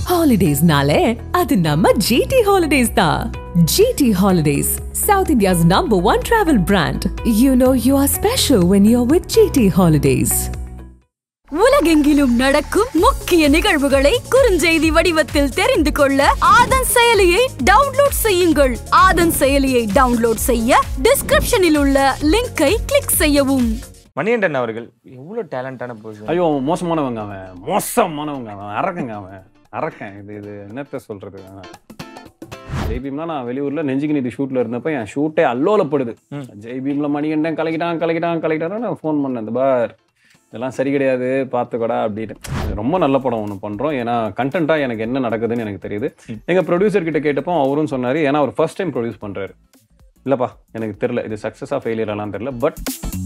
ஹாலிடேஸ்னாலே அது நம்ம ஜிடி ஹாலிடேஸ் தான் GT holidays south India's number one travel brand you know you are special when you are with GT holidays உலகெங்கிலும் நடக்கும் முக்கிய நிகழ்வுகளை குறுஞ்செய்தி வடிவத்தில் தெரிந்து கொள்ள ஆதன் செயலியை டவுன்லோட் செய்யுங்கள் ஆதன் செயலியை டவுன்லோட் செய்ய டிஸ்கிரிப்ஷனில் உள்ள லிங்கை கிளிக் செய்யவும் மணிகண்டன் அவர்கள் எவ்வளோ டேலண்டான பர்சன் ஐயோ அவன் மோசமானவங்க அவன் மோசமானவங்க அவன் அரக்கங்க அவன் அரக்கன் இது இது என்னத்த சொல்றது ஜெய்பீம்னா நான் வெளியூர்ல நெஞ்சுக்கு நீதி ஷூட்ல இருந்தப்ப என் ஷூட்டே அல்லோலப்படுது ஜெய்பீம்ல மணிகண்டன் கலக்கிட்டான் கலக்கிட்டான் கலக்கிட்டான் நான் ஃபோன் பண்ணேன் இந்த பார் இதெல்லாம் சரி கிடையாது பார்த்துக்கடா அப்படின்னு இது ரொம்ப நல்ல படம் ஒன்று பண்ணுறோம் ஏன்னா கண்டென்ட்டாக எனக்கு என்ன நடக்குதுன்னு எனக்கு தெரியுது எங்கள் ப்ரொடியூசர் கிட்ட கேட்டப்போ அவரும் சொன்னார் ஏன்னா அவர் ஃபர்ஸ்ட் டைம் ப்ரொடியூஸ் பண்ணுறாரு இல்லைப்பா எனக்கு தெரில இது சக்ஸஸாக ஃபெயிலியரெல்லாம் தெரில பட்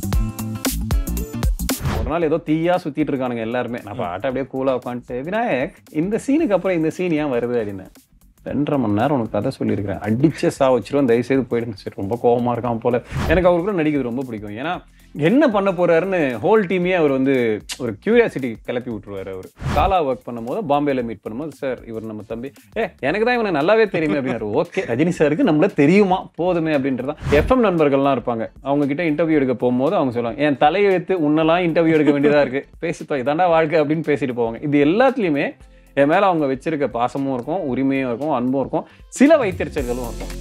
ஒரு நாள் ஏதோ தீயா சுத்திட்டு இருக்கானுங்க எல்லாருமே நான் பாட்ட அப்படியே கூலா உட்காந்துட்டு விநாயக் இந்த சீனுக்கு அப்புறம் இந்த சீன் ஏன் வருது அப்படின்னு ரெண்டரை மணி நேரம் உனக்கு கதை சொல்லியிருக்கிறேன் அடிச்சே சா வச்சிருவோம் தயவு செய்து போயிடுங்க சரி ரொம்ப கோவமா இருக்கான் போல எனக்கு அவரு கூட நடிக்கிறது ரொம்ப பிடிக்கும் ஏன்னா என்ன பண்ண போறாருன்னு ஹோல் டீமே அவர் வந்து ஒரு கியூரியாசிட்டி கிளப்பி விட்டுருவாரு அவர் காலா ஒர்க் பண்ணும்போது பாம்பேல மீட் பண்ணும்போது சார் இவர் நம்ம தம்பி ஏ எனக்கு தான் இவனை நல்லாவே தெரியுமே அப்படின்னாரு ஓகே ரஜினி சாருக்கு நம்மள தெரியுமா போதுமே அப்படின்றதான் எஃப்எம் நண்பர்கள்லாம் இருப்பாங்க அவங்க கிட்ட இன்டர்வியூ எடுக்க போகும்போது அவங்க சொல்லுவாங்க என் தலையை வைத்து உன்னெல்லாம் இன்டர்வியூ எடுக்க வேண்டியதா இருக்கு பேசிப்பா இதாண்டா வாழ்க்கை அப்படின்னு பேசிட்டு போவாங்க இது எல்லாத்துலயுமே என் மேல அவங்க வச்சிருக்க பாசமும் இருக்கும் உரிமையும் இருக்கும் அன்பும் இருக்கும் சில வைத்தறிச்சல்களும் இருக்கும்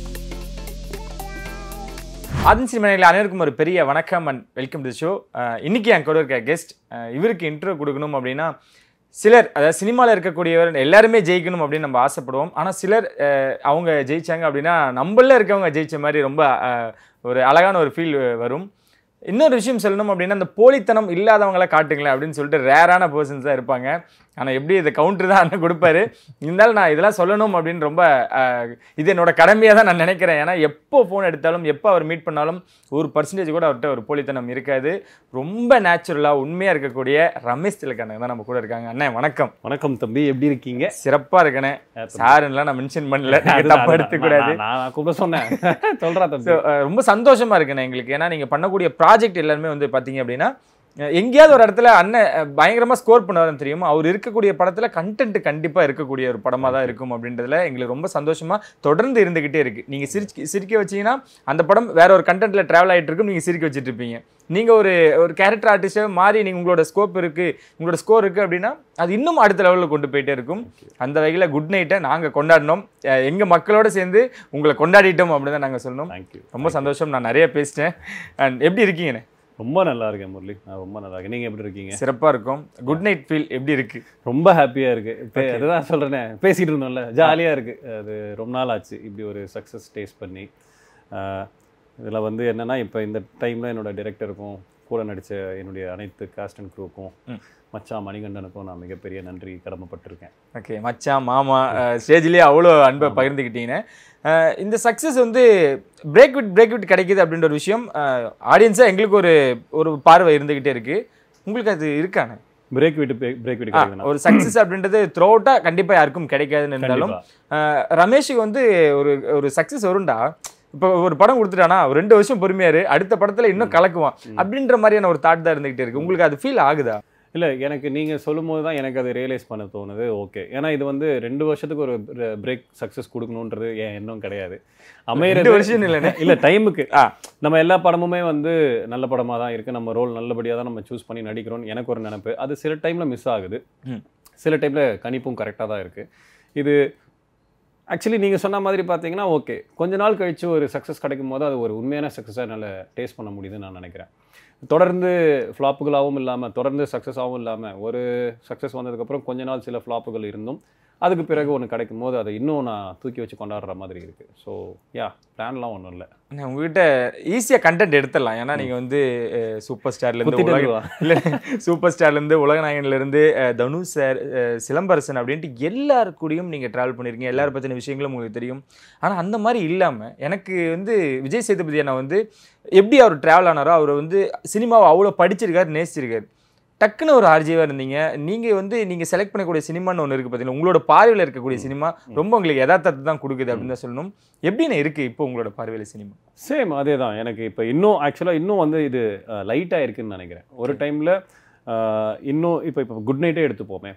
ஆதன் சினிமனையில் அனைவருக்கும் ஒரு பெரிய வணக்கம் அண்ட் வெல்கம் டு ஷோ இன்னைக்கு என் கூட இருக்க கெஸ்ட் இவருக்கு இன்ட்ரோ கொடுக்கணும் அப்படின்னா சிலர் அதாவது சினிமாவில் இருக்கக்கூடியவர் எல்லாருமே ஜெயிக்கணும் அப்படின்னு நம்ம ஆசைப்படுவோம் ஆனால் சிலர் அஹ், அவங்க ஜெயிச்சாங்க அப்படின்னா நம்மள இருக்கவங்க ஜெயிச்ச மாதிரி ரொம்ப அஹ், ஒரு அழகான ஒரு ஃபீல் வரும் இன்னொரு விஷயம் சொல்லணும் அப்படின்னா அந்த போலித்தனம் இல்லாதவங்கள காட்டுங்களேன் அப்படின்னு சொல்லிட்டு ரேரான பர்சன்ஸ் தான் இருப்பாங்க ஆனால் எப்படி இதை கவுண்டர் தான் அண்ணன் கொடுப்பாரு இருந்தாலும் நான் இதெல்லாம் சொல்லணும் அப்படின்னு ரொம்ப அஹ், இது என்னோட கடமையாக தான் நான் நினைக்கிறேன் ஏன்னா எப்போ ஃபோன் எடுத்தாலும் எப்போ அவர் மீட் பண்ணாலும் ஒரு பர்சன்டேஜ் கூட அவர்கிட்ட ஒரு போலித்தனம் இருக்காது ரொம்ப நேச்சுரலாக உண்மையாக இருக்கக்கூடிய ரமேஷ் திலக்கண்ணன் தான் நம்ம கூட இருக்காங்க அண்ணன் வணக்கம் வணக்கம் தம்பி எப்படி இருக்கீங்க சிறப்பாக இருக்கண்ணே சாருன்னெலாம் நான் மென்ஷன் பண்ணல நீங்க தப்பா எடுத்துக்கூடாது நான் நான் கூப்பிட சொன்னேன் சொல்றா So, தம்பி அஹ், ரொம்ப சந்தோஷமா இருக்குண்ணே எங்களுக்கு ஏன்னா நீங்க பண்ணக்கூடிய ப்ராஜெக்ட் எல்லாருமே வந்து பாத்தீங்க அப்படின்னா அஹ், எங்கேயாவது ஒரு இடத்துல அண்ணன் அஹ், பயங்கரமா ஸ்கோர் பண்ணுவாருன்னு தெரியுமா அவர் இருக்கக்கூடிய படத்துல கண்டென்ட் கண்டிப்பா இருக்கக்கூடிய ஒரு படமா தான் இருக்கும் அப்படின்றதுல எங்களுக்கு ரொம்ப சந்தோஷமா தொடர்ந்து இருந்துகிட்டே இருக்கு நீங்க சிரிச்சு சிரிக்க வச்சீங்கன்னா அந்த படம் வேற ஒரு கண்டென்ட்ல டிராவல் ஆயிட்டு இருக்கும் நீங்க சிரிக்க வச்சுட்டு இருப்பீங்க நீங்க ஒரு ஒரு கேரக்டர் ஆர்டிஸ்டா மாறி நீங்க உங்களோட ஸ்கோப் இருக்கு உங்களோட ஸ்கோர் இருக்கு அப்படின்னா அது இன்னும் அடுத்த லெவலில் கொண்டு போயிட்டே இருக்கும் அந்த வகையில் குட் நைட்டை நாங்கள் கொண்டாடினோம் அஹ், எங்க மக்களோட சேர்ந்து உங்களை கொண்டாடிட்டோம் அப்படின்னு தான் நாங்கள் சொன்னோம் தேங்க்யூ ரொம்ப சந்தோஷம் நான் நிறைய பேசிட்டேன் அண்ட் எப்படி இருக்கீங்கண்ணே ரொம்ப நல்லா இருக்கேன் முரளி நான் ரொம்ப நல்லா இருக்கேன் நீங்க எப்படி இருக்கீங்க சிறப்பா இருக்கும் குட் நைட் ஃபீல் எப்படி இருக்கு ரொம்ப ஹாப்பியா இருக்கு இப்போ அதுதான் சொல்றேனே பேசிட்டு இருந்தோம்ல ஜாலியா இருக்கு அது ரொம்ப நாள் ஆச்சு இப்படி ஒரு சக்ஸஸ் டேஸ்ட் பண்ணி ஆஹ் இதுல வந்து என்னன்னா இப்போ இந்த டைம்ல என்னோட டிரெக்டருக்கும் கூட நடிச்ச என்னுடைய அனைத்து காஸ்ட் அண்ட் க்ரூக்கும் ம். மச்சான் மணிகண்டனுக்கும் நான் மிகப்பெரிய நன்றி கடமைப்பட்டிருக்கேன் ஓகே மச்சான் மாமா ஸ்டேஜ்லேயே அவ்வளோ அன்பை பகிர்ந்துக்கிட்டீங்க அஹ், இந்த சக்ஸஸ் வந்து பிரேக் விட் பிரேக் விட் கிடைக்குது அப்படின்ற ஒரு விஷயம் ஆடியன்ஸாக எங்களுக்கு ஒரு ஒரு பார்வை இருந்துக்கிட்டே இருக்கு உங்களுக்கு அது இருக்கானே பிரேக் விட்டு பிரேக் விட்டு ஆ, கிடைக்குதுண்ணா. ஒரு சக்ஸஸ் அப்படின்றது த்ரோ அவுட்டாக கண்டிப்பாக யாருக்கும் கிடைக்காதுன்னு இருந்தாலும் கண்டிப்பா. அஹ், ரமேஷுக்கு வந்து ஒரு ஒரு சக்ஸஸ் வரும்டா இப்போ ஒரு படம் கொடுத்துட்டானா ஒரு ரெண்டு வருஷம் பொறுமையாரு அடுத்த படத்துல இன்னும் கலக்குவான் அப்படின்ற மாதிரியான ஒரு தாட் தான் இருந்துகிட்டே இருக்கு உங்களுக்கு அது ஃபீல் ஆகுதா இல்ல எனக்கு நீங்க சொல்லும்போது தான் எனக்கு அதை ரியலைஸ் பண்ண தோணுது ஓகே ஏன்னா இது வந்து ரெண்டு வருஷத்துக்கு ஒரு பிரேக் சக்ஸஸ் கொடுக்கணுன்றது என் எண்ணம் கிடையாது ரெண்டு வருஷம் இல்லைண்ணே. இல்ல டைமுக்கு ஆ. நம்ம எல்லா படமுமே வந்து நல்ல படமா தான் இருக்கு நம்ம ரோல் நல்லபடியா தான் நம்ம சூஸ் பண்ணி நடிக்கிறோம்னு எனக்கு ஒரு நினைப்பு அது சில டைம்ல மிஸ் ஆகுது ம். சில டைம்ல கணிப்பும் கரெக்டாக தான் இருக்கு இது ஆக்சுவலி நீங்க சொன்ன மாதிரி பார்த்தீங்கன்னா ஓகே கொஞ்ச நாள் கழிச்சு ஒரு சக்ஸஸ் கிடைக்கும் போது அது ஒரு உண்மையான சக்ஸஸாக என்னால் டேஸ்ட் பண்ண முடியுதுன்னு நான் நினைக்கிறேன் தொடர்ந்து ஃப்ளாப்புகளாகவும் இல்லாமல் தொடர்ந்து சக்ஸஸாகவும் இல்லாமல் ஒரு சக்ஸஸ் வந்ததுக்கப்புறம் கொஞ்ச நாள் சில ஃப்ளாப்புகள் இருந்தும் அதுக்கு பிறகு ஒன்று கிடைக்கும் போது அதை இன்னும் நான் தூக்கி வச்சு கொண்டாடுற மாதிரி இருக்கு ஸோ யா பிளான்லாம் ஒன்றும் இல்லை அண்ணே, உங்ககிட்ட ஈஸியாக கண்டென்ட் எடுத்துடலாம் ஏன்னா நீங்கள் வந்து சூப்பர் ஸ்டார்லேருந்து குத்திட்டு உலக வா. இல்லை சூப்பர் ஸ்டார்லேருந்து உலகநாயகன்லேருந்து தனுஷ் சார் அஹ், சிலம்பரசன் அப்படின்ட்டு எல்லாரு கூடயும் நீங்கள் ட்ராவல் பண்ணியிருக்கீங்க எல்லாரை பற்றின விஷயங்களும் உங்களுக்கு தெரியும் ஆனால் அந்த மாதிரி இல்லாமல் எனக்கு வந்து விஜய் சேதுபதி அண்ணா வந்து எப்படி அவர் ட்ராவல் ஆனாரோ அவர் வந்து சினிமாவை அவ்வளோ படிச்சிருக்காரு நேசிச்சிருக்காரு டக்குன்னு ஒரு ஆர்ஜிவாக இருந்தீங்க நீங்கள் வந்து நீங்கள் செலக்ட் பண்ணக்கூடிய சினிமான்னு ஒன்று இருக்குது பார்த்தீங்கன்னா உங்களோட பார்வையில் இருக்கக்கூடிய சினிமா ரொம்ப உங்களுக்கு யதார்த்தத்தை தான் கொடுக்குது அப்படின்னு தான் சொல்லணும் எப்படின்னு இருக்குது இப்போ உங்களோட பார்வையில் சினிமா சேம் அதே தான் எனக்கு இப்போ இன்னும் ஆக்சுவலாக இன்னும் வந்து இது லைட்டாக இருக்குன்னு நினைக்கிறேன் ஒரு டைமில் இன்னும் இப்போ இப்போ குட் நைட்டே எடுத்துப்போமே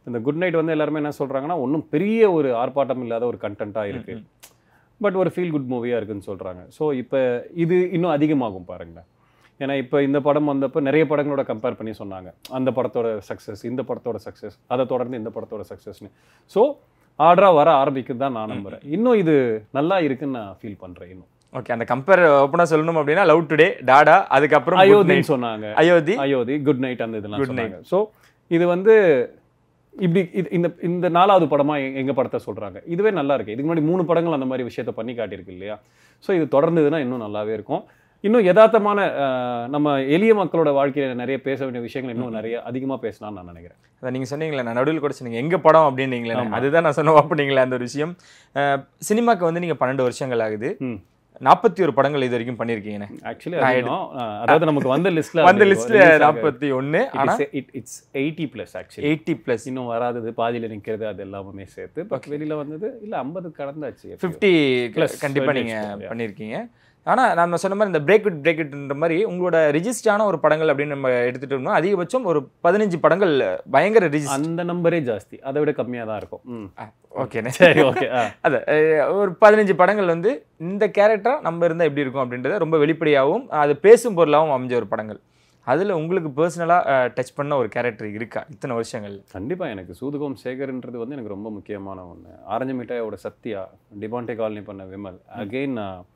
இந்த குட் நைட் வந்து எல்லாருமே என்ன சொல்றாங்கன்னா ஒன்றும் பெரிய ஒரு ஆர்ப்பாட்டம் இல்லாத ஒரு கண்டென்ட்டாக இருக்கு பட் ஒரு ஃபீல் குட் மூவியாக இருக்குன்னு சொல்றாங்க ஸோ இப்போ இது இன்னும் அதிகமாகும் பாருங்களேன் ஏன்னா இப்போ இந்த படம் வந்தப்போ நிறைய படங்களோட கம்பேர் பண்ணி சொன்னாங்க அந்த படத்தோட சக்ஸஸ் இந்த படத்தோட சக்ஸஸ் அதை தொடர்ந்து இந்த படத்தோட சக்ஸஸ்னு ஸோ ஆர்டராக வர ஆரம்பிக்குது தான் நான் நம்புறேன் இன்னும் இது நல்லா இருக்குன்னு நான் ஃபீல் பண்றேன் இன்னும் ஓகே அந்த கம்பேர் ஓப்பனா சொல்லணும் அப்படின்னா லவ் டுடே டாடா அதுக்கப்புறம் Good அயோத்தின்னு Night. சொன்னாங்க அயோத்தி அயோத்தி குட் நைட் அந்த இதெல்லாம் Good சொன்னாங்க ஸோ இது வந்து இப்படி இது இந்த இந்த நாலாவது படமா எ- எங்க படத்தை சொல்றாங்க இதுவே நல்லா இருக்கு இதுக்கு முன்னாடி மூணு படங்கள் அந்த மாதிரி விஷயத்த பண்ணி காட்டியிருக்கு இல்லையா ஸோ இது தொடர்ந்ததுன்னா இன்னும் நல்லாவே இருக்கும் இன்னும் யதார்த்தமான அஹ், நம்ம எளிய மக்களோட வாழ்க்கையில நிறைய பேச வேண்டிய விஷயங்கள் இன்னும் நிறைய அதிகமா பேசலாம்னு நான் நினைக்கிறேன் அதான் நீங்க சொன்னீங்களே நான் நடுவில் கூட சொன்னீங்க எங்க படம் அப்படின்னீங்களே ஆமா. அதுதான் நான் சொன்ன அப்படிங்களே அந்த ஒரு விஷயம் அஹ், சினிமாக்கு வந்து நீங்க பன்னெண்டு வருஷங்கள் ஆகுது ம். நாற்பத்தி ஒரு படங்கள் இது வரைக்கும் பண்ணியிருக்கீங்கண்ணே ஆக்சுவலி நான் அதாவது நமக்கு வந்த லிஸ்ட்ல வந்த லிஸ்ட்ல நாற்பத்தி ஒன்னு ஆனா it's eighty plus actually eighty plus இன்னும் வராதது பாதியில நிக்கிறது அது எல்லாமே சேர்த்து பட் வெளியில வந்தது இல்ல ஐம்பது கடந்தாச்சு எப்பயோ. ஃபிஃப்டி Plus கண்டிப்பா twenty நீங்க plus, yeah. பண்ணியிருக்கீங்க ஆனா நம்ம சொன்ன மாதிரி இந்த பிரேக் இட் பிரேக் இட்ன்ற மாதிரி உங்களோட ரிஜிஸ்டான ஒரு படங்கள் அப்படின்னு நம்ம எடுத்துட்டோம்னா அதிகபட்சம் ஒரு பதினஞ்சு படங்கள் பயங்கர ரிஜிஸ்ட் அந்த நம்பரே ஜாஸ்தி அதை விட கம்மியா தான் இருக்கும் ம். ஓகேண்ணே சரி ஓகே அது அஹ், ஒரு பதினஞ்சு படங்கள் வந்து இந்த கேரக்டரா நம்ம இருந்தா எப்படி இருக்கும் அப்படின்றத ரொம்ப வெளிப்படையாகவும் அது பேசும் பொருளாகவும் அமைஞ்ச ஒரு படங்கள் அதுல உங்களுக்கு பர்சனலா டச் பண்ண ஒரு கேரக்டர் இருக்கா இத்தனை வருஷங்கள் கண்டிப்பா எனக்கு சூதுகம் சேகர்ன்றது வந்து எனக்கு ரொம்ப முக்கியமான ஒண்ணு ஆரஞ்சு மிட்டாயோட சத்யா டிபான்டே காலனி பண்ண விமல் அகெயின்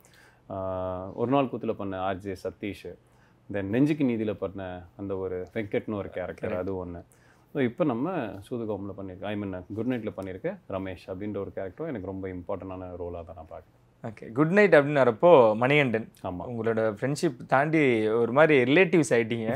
ஒரு நாள் கூத்துல பண்ண ஆர்ஜே சதீஷ் தென் நெஞ்சுக்கு நீதியில பண்ண அந்த ஒரு வெங்கட்னு ஒரு கேரக்டர் அது ஒண்ணு ஸோ இப்போ நம்ம சூதுகோமில் பண்ணியிருக்கேன் ஐ மீன் குட் நைட்டில் பண்ணியிருக்கேன் ரமேஷ் அப்படின்ற ஒரு கேரக்டரும் எனக்கு ரொம்ப இம்பார்ட்டண்டான ரோலாக தான் நான் பார்க்குறேன் ஓகே குட் நைட் அப்படின்னு வரப்போ மணிகண்டன் ஆமாம் உங்களோட ஃப்ரெண்ட்ஷிப் தாண்டி ஒரு மாதிரி ரிலேட்டிவ்ஸ் ஆயிட்டீங்க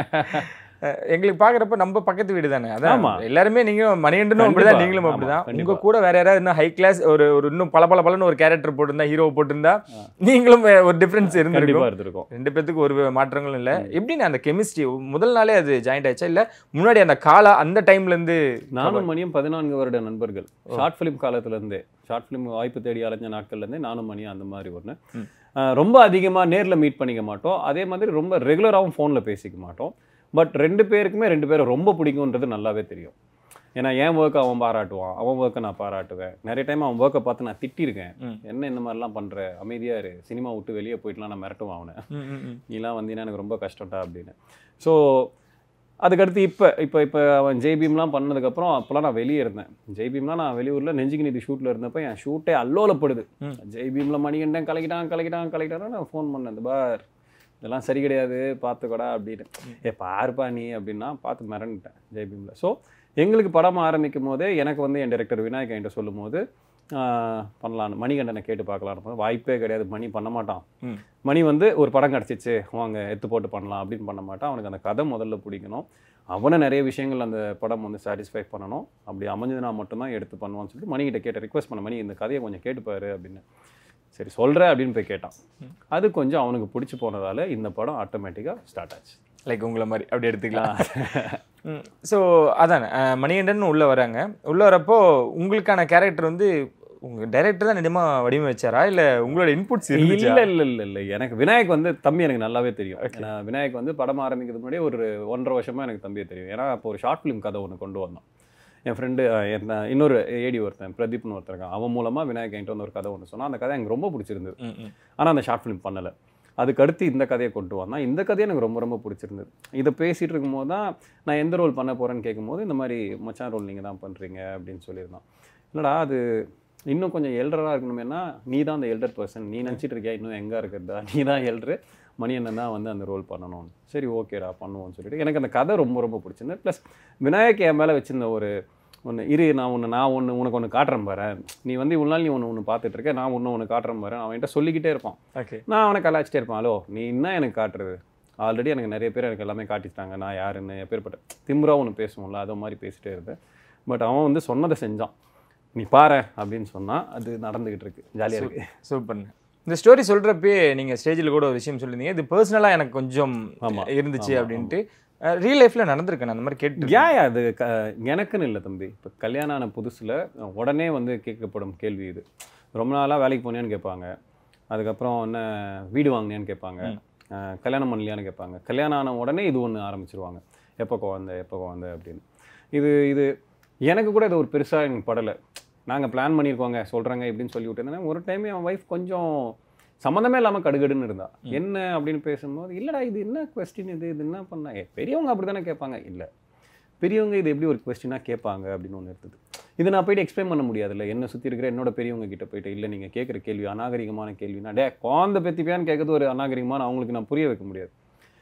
அஹ் எங்களுக்கு பாக்குறப்ப நம்ம பக்கத்து வீடு தானே அதான் ஆமா. எல்லாருமே நீங்க மணிகண்டனும் கண்டிப்பா. அப்படிதான் நீங்களும் ஆமா, அப்படிதான் உங்க கண்டிப்பா. கூட வேற யாராவது இன்னும் ஹை கிளாஸ் ஒரு ஒரு இன்னும் பல பல பலன்னு ஒரு கேரக்டர் போட்டிருந்தா ஹீரோ போட்டிருந்தா நீங்களும் வே- ஒரு டிஃபரன்ஸ் கண்டிப்பாக இருந்திருக்கும் இருந்திருக்கும் ரெண்டு பேத்துக்கு ஒரு மாற்றங்களும் இல்ல எப்படின்னு அந்த கெமிஸ்ட்ரி முதல் நாளே அது ஜாயிண்ட் ஆயிடுச்சா இல்ல முன்னாடி அந்த காலா அந்த டைம்ல இருந்து நானும் மணியும் பதினான்கு வருட நண்பர்கள் ஷார்ட் ஃபிலிம் காலத்துல இருந்தே ஷார்ட் ஃபிலிம் வாய்ப்பு தேடி அலைஞ்ச நாட்கள்ல இருந்தே நானும் மணியும் அந்த மாதிரி ஒன்று ரொம்ப அதிகமா நேர்ல மீட் பண்ணிக்க மாட்டோம் அதே மாதிரி ரொம்ப ரெகுலராகவும் ஃபோன்ல பேசிக்க மாட்டோம் பட் ரெண்டு பேருக்குமே ரெண்டு பேரும் ரொம்ப பிடிக்கும்ன்றது நல்லாவே தெரியும் ஏன்னா என் ஒர்க்கை அவன் பாராட்டுவான் அவன் ஒர்க்கை நான் பாராட்டுவேன் நிறைய டைம் அவன் ஒர்க்கை பார்த்து நான் திட்டிருக்கேன் ம். என்ன இந்த மாதிரிலாம் பண்ற அமைதியா இரு சினிமா விட்டு வெளியே போயிட்டுலாம் நான் மிரட்டுவான் அவனை ம், ம், ம். நீலாம் வந்தீங்கன்னா எனக்கு ரொம்ப கஷ்டம்டா அப்படின்னு ஸோ அதுக்கடுத்து இப்போ இப்போ இப்போ அவன் ஜெய்பீம்லாம் பண்ணதுக்கப்புறம் அப்போலாம் நான் வெளியே இருந்தேன் ஜெய்பீம்லாம் நான் வெளியூரில் நெஞ்சுக்கு நீதி ஷூட்டில் இருந்தப்போ என் ஷூட்டே அல்லோலப்படுது ம். ஜெய்பீமில் மணிகண்டன் கலக்கிட்டான் கலக்கிட்டான் கலக்கிட்டான் நான் ஃபோன் பண்ணேன் இந்த பார் இதெல்லாம் சரி கிடையாது பார்த்துக்கோடா அப்படின்னு ஏ பாருப்பா நீ அப்படின்னா பார்த்து மிரண்டுட்டேன் ஜெய்பீமில் ஸோ எங்களுக்கு படம் ஆரம்பிக்கும் போதே எனக்கு வந்து என் டைரக்டர் விநாயக் என்கிட்ட சொல்லும் போது ஆஹ், பண்ணலான்னு மணிகண்டனை கேட்டு பார்க்கலான்னு வாய்ப்பே கிடையாது மணி பண்ண மாட்டான் ம். மணி வந்து ஒரு படம் கிடச்சிச்சு வாங்க எடுத்து போட்டு பண்ணலாம் அப்படின்னு பண்ண மாட்டான் அவனுக்கு அந்த கதை முதல்ல பிடிக்கணும் அவனை நிறைய விஷயங்கள் அந்த படம் வந்து சாட்டிஸ்ஃபை பண்ணணும் அப்படி அமைஞ்சதுனா மட்டும்தான் எடுத்து பண்ணுவான்னு சொல்லிட்டு மணிகிட்ட கேட்ட ரிக்வஸ்ட் பண்ண மணி இந்த கதையை கொஞ்சம் கேட்டுப்பாரு அப்படின்னு சரி சொல்கிறேன் அப்படின்னு போய் கேட்டான் அது கொஞ்சம் அவனுக்கு பிடிச்சி போனதால இந்த படம் ஆட்டோமேட்டிக்காக ஸ்டார்ட் ஆச்சு லைக் உங்களை மாதிரி அப்படி எடுத்துக்கலாம் ஸோ அதான் அஹ், மணிகண்டன் உள்ள வராங்க உள்ள வரப்போ உங்களுக்கான கேரக்டர் வந்து உங்க டைரக்டர் தான் நிஜமா வடிவமைச்சாரா இல்ல உங்களோட இன்புட்ஸ் இல்ல இருந்துச்சா இல்ல இல்ல இல்ல எனக்கு விநாயக் வந்து தம்பி எனக்கு நல்லாவே தெரியும் ஏன்னா விநாயக் வந்து படம் ஆரம்பிக்கிறதுக்கு முன்னாடியே ஒரு ஒன்றரை வருஷமா எனக்கு தம்பியை தெரியும் ஏன்னா அப்போ ஒரு ஷார்ட் ஃபிலிம் கதை ஒன்று கொண்டு வந்தான் என் ஃப்ரெண்டு இன்னொரு ஏடி ஒருத்தன் பிரதீப்னு ஒருத்தன் இருக்கான் அவன் மூலமா விநாயக் என்கிட்ட வந்து ஒரு கதை ஒன்று சொன்னான் அந்த கதை எனக்கு ரொம்ப பிடிச்சிருந்தது ம், ம். ஆனா அந்த ஷார்ட் ஃபிலிம் பண்ணல அதுக்கு அடுத்து இந்த கதையை கொண்டு வந்தான் இந்த கதையை எனக்கு ரொம்ப ரொம்ப பிடிச்சிருந்தது இதை பேசிட்டு இருக்கும்போது தான் நான் எந்த ரோல் பண்ண போறேன்னு கேட்கும்போது இந்த மாதிரி மச்சான் ரோல் நீங்க தான் பண்றீங்க அப்படின்னு சொல்லியிருந்தான் இல்லடா அது இன்னும் கொஞ்சம் எல்டராக இருக்கணுமேனா நீ தான் அந்த எல்டர் பர்சன் நீ நினச்சிட்டு இருக்கியா இன்னும் எங்கே இருக்கிறதா நீ தான் எல்டரு மணி அண்ணன் தான் வந்து அந்த ரோல் பண்ணணும் சரி ஓகேடா பண்ணுவோம்னு சொல்லிட்டு எனக்கு அந்த கதை ரொம்ப ரொம்ப பிடிச்சிருந்தது ப்ளஸ் விநாயக் என் மேலே வச்சிருந்த ஒரு ஒன்று இரு நான் ஒன்று நான் ஒன்று உனக்கு ஒன்று காட்டுறேன் பாரு நீ வந்து இவ்வளோ நாள் நீ ஒன்று ஒன்று பார்த்துட்டு இருக்க நான் ஒன்று ஒன்று காட்டுறேன் பாரு அவன்கிட்ட சொல்லிக்கிட்டே இருப்பான் ஓகே நான் அவனை கலாச்சிட்டே இருப்பான் ஹலோ நீ என்ன எனக்கு காட்டுறது ஆல்ரெடி எனக்கு நிறைய பேர் எனக்கு எல்லாமே காட்டிட்டாங்க நான் யாருன்னு எப்பேற்பட்ட திமுறா ஒன்று பேசுவோம்ல அது மாதிரி பேசிட்டே இருந்தேன் பட் அவன் வந்து சொன்னதை செஞ்சான் நீ பாரு அப்படின்னு சொன்னான் அது நடந்துகிட்டு இருக்கு ஜாலியாக இருக்கு சூப்பர் இந்த ஸ்டோரி சொல்றப்பே நீங்க ஸ்டேஜில் கூட ஒரு விஷயம் சொல்லியிருந்தீங்க இது பர்சனலா எனக்கு கொஞ்சம் ஆமா. இருந்துச்சு ஆமா, அப்படின்ட்டு ரியல் லைஃப்ல நடந்திருக்கு நான் அந்த மாதிரி கேட்டு ஏன் அது க எனக்குன்னு இல்லை தம்பி இப்போ கல்யாணம் ஆன புதுசில் உடனே வந்து கேட்கப்படும் கேள்வி இது ரொம்ப நாளாக வேலைக்கு போனியான்னு கேட்பாங்க அதுக்கப்புறம் என்ன வீடு வாங்கினியான்னு கேட்பாங்க அஹ் கல்யாணம் பண்ணலையான்னு கேட்பாங்க கல்யாணம் ஆன உடனே இது ஒன்று ஆரம்பிச்சிருவாங்க எப்போ குழந்த எப்போ குழந்த அப்படின்னு இது இது எனக்கு கூட இது ஒரு பெருசாக எனக்கு படலை நாங்கள் பிளான் பண்ணியிருக்கோங்க சொல்கிறாங்க இப்படின்னு சொல்லி விட்டுருந்தேன் ஒரு டைம் என் ஒய்ஃப் கொஞ்சம் சம்மந்தமே இல்லாமல் கடுகடுன்னு இருந்தா என்ன அப்படின்னு பேசும்போது இல்லைடா இது என்ன கொஸ்டின் இது இது என்ன பண்ணா ஏ, பெரியவங்க அப்படி தானே கேட்பாங்க இல்லை பெரியவங்க இது எப்படி ஒரு கொஸ்டினாக கேட்பாங்க அப்படின்னு ஒன்று இருந்தது இது நான் போயிட்டு எக்ஸ்பிளைன் பண்ண முடியாதுல்ல என்ன சுற்றி இருக்கிற என்னோட பெரியவங்க கிட்ட போயிட்டு இல்லை நீங்கள் கேட்குற கேள்வி அநாகரிகமான கேள்வினா டே குழந்தை பெத்திப்பியான்னு கேட்கறது ஒரு அநாகரிகமான அவங்களுக்கு நான் புரிய வைக்க முடியாது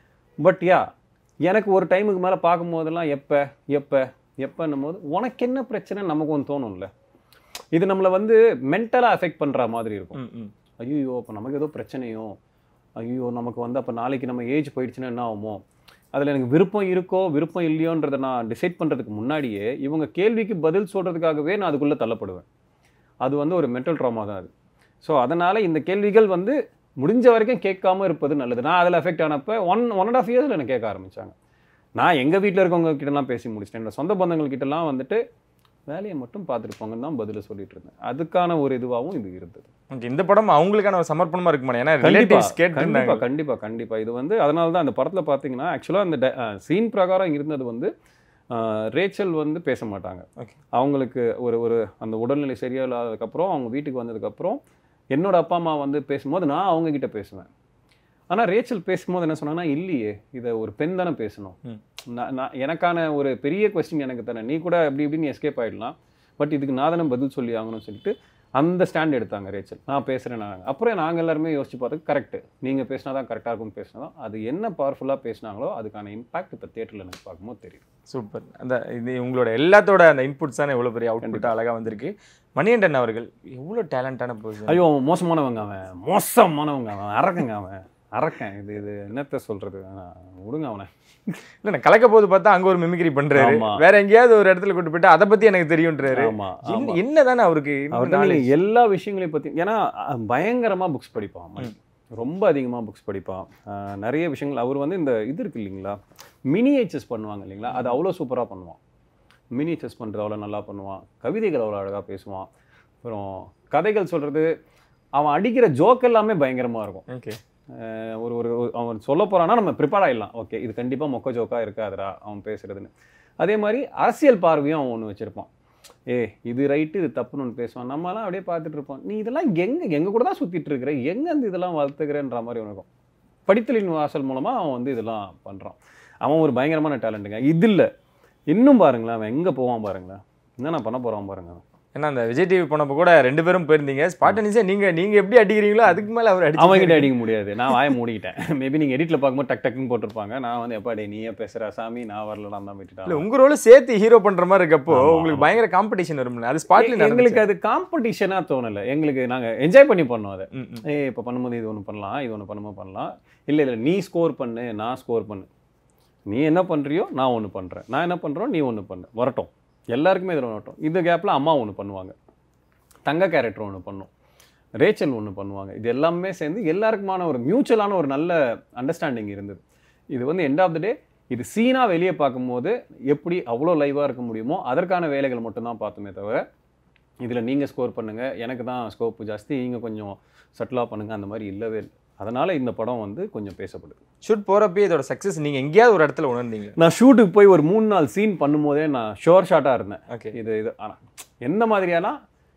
பட் யா எனக்கு ஒரு டைமுக்கு மேலே பார்க்கும்போதெல்லாம் எப்போ எப்போ எப்போன்னும் போது உனக்கு என்ன பிரச்சனை நமக்கு ஒன்று தோணும்ல இது நம்மளை வந்து மென்டலாக அஃபெக்ட் பண்ணுற மாதிரி இருக்கும் ம், ம். ஐயோ அப்போ நமக்கு ஏதோ பிரச்சனையோ ஐயோ நமக்கு வந்து அப்போ நாளைக்கு நம்ம ஏஜ் போயிடுச்சுன்னா என்ன ஆகுமோ அதில் எனக்கு விருப்பம் இருக்கோ விருப்பம் இல்லையோன்றதை நான் டிசைட் பண்ணுறதுக்கு முன்னாடியே இவங்க கேள்விக்கு பதில் சொல்கிறதுக்காகவே நான் அதுக்குள்ளே தள்ளப்படுவேன் அது வந்து ஒரு மென்டல் ட்ராமா தான் அது ஸோ அதனால் இந்த கேள்விகள் வந்து முடிஞ்ச வரைக்கும் கேட்காம இருப்பது நல்லது நான் அதில் அஃபெக்ட் ஆனப்போ ஒன் ஒன் அண்ட் ஆஃப் இயர்ஸில் எனக்கு கேட்க ஆரம்பித்தாங்க நான் எங்கள் வீட்டில் இருக்கவங்க கிட்டலாம் பேசி முடிச்சிட்டேன் என்னோட சொந்த பந்தங்கள் கிட்டலாம் வந்துட்டு வேலையை மட்டும் பார்த்துருப்பாங்கன்னு தான் பதில் சொல்லிட்டு இருந்தேன் அதுக்கான ஒரு இதுவாகவும் இது இருந்தது Okay, இந்த படம் அவங்களுக்கான ஒரு சமர்ப்பணமா இருக்குமா ஏன்னா கண்டிப்பா ரிலேட்டிவ்ஸ் கண்டிப்பா கேட்டிருந்தாங்க கண்டிப்பா கண்டிப்பா இது வந்து அதனால தான் அந்த படத்துல பாத்தீங்கன்னா ஆக்சுவலா அந்த சீன் பிரகாரம் இருந்தது வந்து அஹ், ரேச்சல் வந்து பேச மாட்டாங்க Okay. அவங்களுக்கு ஒரு ஒரு அந்த உடல்நிலை சரியில்லாததுக்கப்புறம் அவங்க வீட்டுக்கு வந்ததுக்கப்புறம் என்னோட அப்பா அம்மா வந்து பேசும்போது நான் அவங்க கிட்ட பேசுவேன் ஆனா ரேச்சல் பேசும்போது என்ன சொன்னாங்கன்னா இல்லையே இதை ஒரு பெண் தானே பேசணும் ம். நான் நான் எனக்கான ஒரு பெரிய கொஸ்டின் எனக்கு தானே நீ கூட அப்படி இப்படின்னு எஸ்கேப் ஆயிடலாம் பட் இதுக்கு நான் தானே பதில் சொல்லி ஆகணும்னு சொல்லிட்டு அந்த ஸ்டாண்ட் எடுத்தாங்க ரேச்சல் நான் பேசுகிறேன் நான் அப்புறம் நாங்கள் எல்லாருமே யோசிச்சு பார்த்து கரெக்ட் நீங்கள் பேசினா தான் கரெக்டாக இருக்கும்னு பேசினா தான் அது என்ன பவர்ஃபுல்லாக பேசினாங்களோ அதுக்கான இம்பாக்ட் இப்போ தேட்டரில் எனக்கு பார்க்கும்போது தெரியுது சூப்பர் அந்த இது உங்களோட எல்லாத்தோட அந்த இன்புட்ஸ் தானே எவ்வளவு பெரிய அவுட்புட் அழகா வந்திருக்கு மணிகண்டன் அவர்கள் எவ்வளவு டேலண்டான பர்சன் ஐயோ அவன் மோசமானவங்க அவன் மோசமானவங்க அவன் அரக்கங்க அவன் அரக்கன் இது இது என்னத்த சொல்கிறது விடுங்க அவனை இல்ல நான் கலக்க போது பார்த்தா அங்க ஒரு மிமிக்ரி பண்றாரு ஆமா. வேற எங்கேயாவது ஒரு இடத்துல கூட்டு போயிட்டு அதை பத்தி எனக்கு தெரியும்ன்றாரு ஆமாம் என்ன- என்னதானே அவருக்கு இன்னும் அவர்கிட்ட knowledge? நீங்க எல்லா விஷயங்களையும் பற்றி ஏன்னா அஹ், பயங்கரமா புக்ஸ் படிப்பான் மணி. ரொம்ப அதிகமாக புக்ஸ் படிப்பான் அஹ், நிறைய விஷயங்கள் அவர் வந்து இந்த இது இருக்கு இல்லைங்களா மினியேச்சர்ஸ் பண்ணுவாங்க இல்லைங்களா அது அவ்வளோ சூப்பராக பண்ணுவான் மினியேச்சர்ஸ் பண்ணுறது அவ்வளோ நல்லா பண்ணுவான் கவிதைகள் அவ்வளோ அழகாக பேசுவான் அப்புறம் கதைகள் சொல்கிறது அவன் அடிக்கிற ஜோக் எல்லாமே பயங்கரமாக இருக்கும் Okay. அஹ் ஒரு ஒரு ஒரு- அவன் சொல்ல போறான்னா நம்ம ப்ரிப்பேர் ஆயிடலாம் ஓகே இது கண்டிப்பா மொக்க ஜோக்கா இருக்காதுடா அவன் பேசுறதுன்னு அதே மாதிரி அரசியல் பார்வையும் அவன் ஒன்று வச்சிருப்பான் ஏ இது ரைட்டு இது தப்புன்னு ஒன்று பேசுவான் நம்மலாம் அப்படியே பார்த்துட்டு இருப்போம் நீ இதெல்லாம் எங்க எங்க கூட தான் சுத்திட்டு இருக்கிற எங்க இருந்து இதெல்லாம் வளர்த்துக்கிறேன்ற மாதிரி ஒன்று இருக்கும் படித்தலின் வாசல் மூலமா அவன் வந்து இதெல்லாம் பண்றான் அவன் ஒரு பயங்கரமான டேலண்ட்டுங்க இது இல்ல இன்னும் பாருங்களேன் அவன் எங்க போவான் பாருங்களேன் என்னென்ன பண்ண போறான் பாருங்க அவன். ஏன்னா அந்த விஜய் டிவி போனப்ப கூட ரெண்டு பேரும் போயிருந்தீங்க ஸ்பாட்டனிஸே நீங்க நீங்க எப்படி அடிக்கிறீங்களோ அதுக்கு மேல அவர் அவன் கிட்ட அடிச்சு அடிக்க முடியாது நான் வாயை மூடிக்கிட்டேன் மேபி நீங்க எடிட்ல பார்க்கும்போது டக் டக்குன்னு போட்டிருப்பாங்க நான் வந்து எப்பா டே நீயே பேசுற சாமி நான் வரலடா தான் இல்ல விட்டுட்டேன் உங்க ரோல சேர்த்து ஹீரோ பண்ற மாதிரி இருக்கப்போ ஆமா, உங்களுக்கு ஆமா. பயங்கர காம்படிஷன் வரும்ல அது ஸ்பாட்ல எங்களுக்கு எங்களுக்கு அது காம்படிஷனா தோணல எங்களுக்கு நாங்க என்ஜாய் பண்ணி பண்ணோம் அதை ம், ம். ஏய் இப்போ பண்ணும்போது இது ஒன்று பண்ணலாம் இது ஒன்று பண்ணும்போது பண்ணலாம் இல்லை இல்லை நீ ஸ்கோர் பண்ணு நான் ஸ்கோர் பண்ணு நீ என்ன பண்ணுறியோ நான் ஒன்று பண்ணுறேன் நான் என்ன பண்ணுறோம் நீ ஒன்று பண்ணு வரட்டும் எல்லாருக்குமே இதில் வரட்டும் இந்த கேப்பில் அம்மா ஒன்று பண்ணுவாங்க தங்க கேரக்டர் ஒன்று பண்ணும் ரேச்சல் ஒன்று பண்ணுவாங்க இது எல்லாமே சேர்ந்து எல்லாருக்குமான ஒரு மியூச்சுவலான ஒரு நல்ல அண்டர்ஸ்டாண்டிங் இருந்தது இது வந்து எண்ட் ஆஃப் த டே இது சீனாக வெளியே பார்க்கும்போது எப்படி அவ்வளோ லைவாக இருக்க முடியுமோ அதற்கான வேலைகள் மட்டும்தான் பார்த்தோமே தவிர இதில் நீங்கள் ஸ்கோர் பண்ணுங்கள் எனக்கு தான் ஸ்கோப் ஜாஸ்தி நீங்கள் கொஞ்சம் சட்டிலாக பண்ணுங்கள் அந்த மாதிரி இல்லவே இல்லை அதனால் இந்த படம் வந்து கொஞ்சம் பேசப்படுது ஷூட் போறப்பயே இதோட சக்சஸ் நீங்க எங்கேயாவது ஒரு இடத்துல உணர்ந்தீங்க நான் ஷூட்டுக்கு போய் ஒரு மூணு நாள் சீன் பண்ணும்போதே நான் ஷோர் ஷாட்டாக இருந்தேன் ஓகே இது இது ஆனால் எந்த மாதிரியானா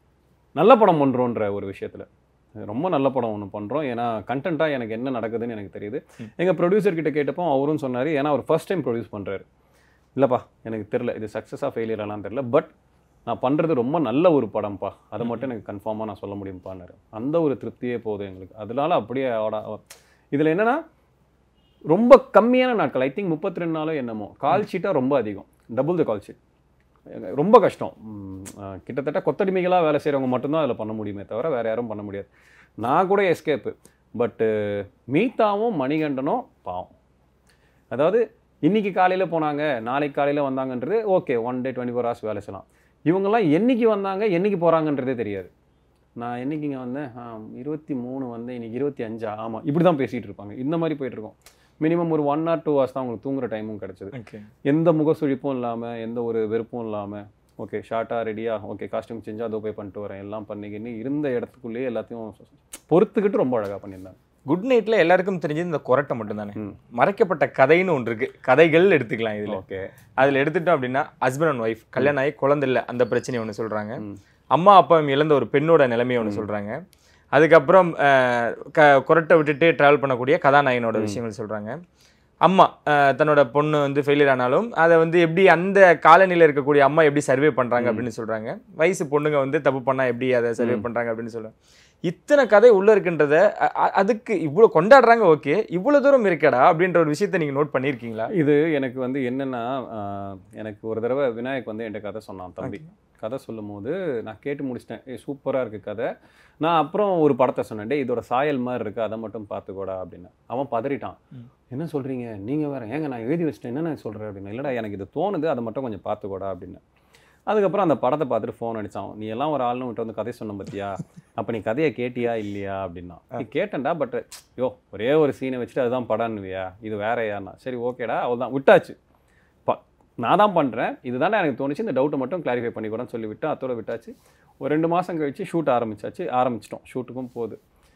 நல்ல படம் பண்ணுறோன்ற ஒரு விஷயத்தில் ரொம்ப நல்ல படம் ஒன்று பண்ணுறோம் ஏன்னா கண்டென்ட்டாக எனக்கு என்ன நடக்குதுன்னு எனக்கு தெரியுது எங்கள் ப்ரொடியூசர் கிட்ட கேட்டப்போ அவரும் சொன்னார் ஏன்னா அவர் ஃபர்ஸ்ட் டைம் ப்ரொடியூஸ் பண்ணுறாரு இல்லைப்பா எனக்கு தெரில இது சக்ஸஸாக ஃபெயிலியரெல்லாம் தெரில பட் நான் பண்ணுறது ரொம்ப நல்ல ஒரு படம்ப்பா அதை மட்டும் எனக்கு கன்ஃபார்மாக நான் சொல்ல முடியும்ப்பான்னாரு அந்த ஒரு திருப்தியே போதும் எங்களுக்கு அதனால அப்படியே ஆடா இதில் என்னன்னா ரொம்ப கம்மியான நாட்கள் ஐ திங்க் முப்பத்தி ரெண்டு நாளோ என்னமோ கால் ஷீட்டாக ரொம்ப அதிகம் டபுள் த கால் ஷீட் ரொம்ப கஷ்டம் உம், அஹ், கிட்டத்தட்ட கொத்தடிமைகளாக வேலை செய்கிறவங்க மட்டும்தான் அதில் பண்ண முடியுமே தவிர வேறு யாரும் பண்ண முடியாது நான் கூட எஸ்கேப்பு பட்டு மீதாவும் மணிகண்டனும் பாவம் அதாவது இன்னைக்கு காலையில் போனாங்க நாளைக்கு காலையில் வந்தாங்கன்றது okay one day twenty four hours வேலை செய்யலாம் இவங்கெல்லாம் என்னைக்கு வந்தாங்க என்னைக்கு போகிறாங்கன்றதே தெரியாது நான் என்னைக்கு இங்கே வந்தேன் ஆ இருபத்தி மூணு வந்தேன் இன்னைக்கு இருபத்தி அஞ்சா ஆமாம் இப்படி தான் பேசிகிட்டு இருப்பாங்க இந்த மாதிரி போயிட்டு இருக்கோம் மினிமம் ஒரு ஒன் ஆர் டூ ஹவர்ஸ் தான் அவங்களுக்கு தூங்குற டைமும் கிடச்சிது ஓகே எந்த முகசுழிப்பும் இல்லாமல் எந்த ஒரு வெறுப்பும் இல்லாமல் ஓகே ஷார்ட்டாக ரெடியாக ஓகே காஸ்டியூம் செஞ்சு அதோ போய் பண்ணிட்டு வரேன் எல்லாம் பண்ணிக்கின்னு இருந்த இடத்துக்குள்ளேயே எல்லாத்தையும் பொறுத்துக்கிட்டு ரொம்ப அழகாக பண்ணியிருந்தாங்க குட் நைட்ல எல்லாருக்கும் தெரிஞ்சது இந்த கொரட்டை மட்டும் தானே மறைக்கப்பட்ட கதைன்னு ஒன்று இருக்கு கதைகள் எடுத்துக்கலாம் இதுல ஓகே அதுல எடுத்துட்டோம் அப்படின்னா ஹஸ்பண்ட் அண்ட் ஒய்ஃப் கல்யாணம் ஆகி குழந்தை இல்லை அந்த பிரச்சனையை ஒன்று சொல்றாங்க அம்மா அப்பா இழந்த ஒரு பெண்ணோட நிலைமையை ஒன்று சொல்றாங்க அதுக்கப்புறம் அஹ், க கொரட்டை விட்டுட்டு டிராவல் பண்ணக்கூடிய கதாநாயகனோட விஷயங்கள் சொல்றாங்க அம்மா அஹ், தன்னோட பொண்ணு வந்து ஃபெயிலியர் ஆனாலும் அதை வந்து எப்படி அந்த காலநிலையில் இருக்கக்கூடிய அம்மா எப்படி சர்வே பண்றாங்க அப்படின்னு சொல்றாங்க வயசு பொண்ணுங்க வந்து தப்பு பண்ணா எப்படி அதை சர்வே பண்றாங்க அப்படின்னு சொல்றாங்க இத்தனை கதை உள்ள இருக்குன்றத அ- அ- அதுக்கு இவ்வளோ கொண்டாடுறாங்க ஓகே இவ்வளோ தூரம் இருக்கடா அப்படின்ற ஒரு விஷயத்தை நீங்க நோட் பண்ணியிருக்கீங்களா இது எனக்கு வந்து என்னன்னா ஆஹ், எனக்கு ஒரு தடவை விநாயக் வந்து என்கிட்ட கதை சொன்னான் தம்பி கதை சொல்லும் போது நான் கேட்டு முடிச்சிட்டேன் ஏ சூப்பராக இருக்கு கதை நான் அப்புறம் ஒரு படத்தை சொன்னேன் டேய் இதோட சாயல் மாதிரி இருக்கு அதை மட்டும் பார்த்துக்கோடா அப்படின்னு அவன் பதறிட்டான் என்ன சொல்றீங்க நீங்க வேற ஏங்க நான் எழுதி வச்சிட்டேன் என்ன நான் சொல்றேன் அப்படின்னு இல்லடா எனக்கு இது தோணுது அதை மட்டும் கொஞ்சம் பார்த்துக்கோடா அப்படின்னு அதுக்கப்புறம் அந்த படத்தை பார்த்துட்டு ஃபோன் அடிச்சான் நீ எல்லாம் ஒரு ஆள்னு விட்டு வந்து கதை சொன்ன பத்தியா அப்போ நீ கதையை கேட்டியா இல்லையா அப்படின்னா நீ கேட்டேன்டா பட் யோ ஒரே ஒரு சீனை வச்சுட்டு அதுதான் படம்னுவியா இது வேறையாண்ணா சரி ஓகேடா அவ்வளோதான் விட்டாச்சு ப நான் தான் பண்ணுறேன் இதுதானே எனக்கு தோணுச்சு இந்த டவுட்டை மட்டும் கிளாரிஃபை பண்ணிக்கூடான்னு சொல்லி விட்டு அத்தோட விட்டாச்சு ஒரு ரெண்டு மாதம் கழிச்சு ஷூட் ஆரம்பிச்சாச்சு ஆரம்பிச்சிட்டோம் ஷூட்டுக்கும் போகுது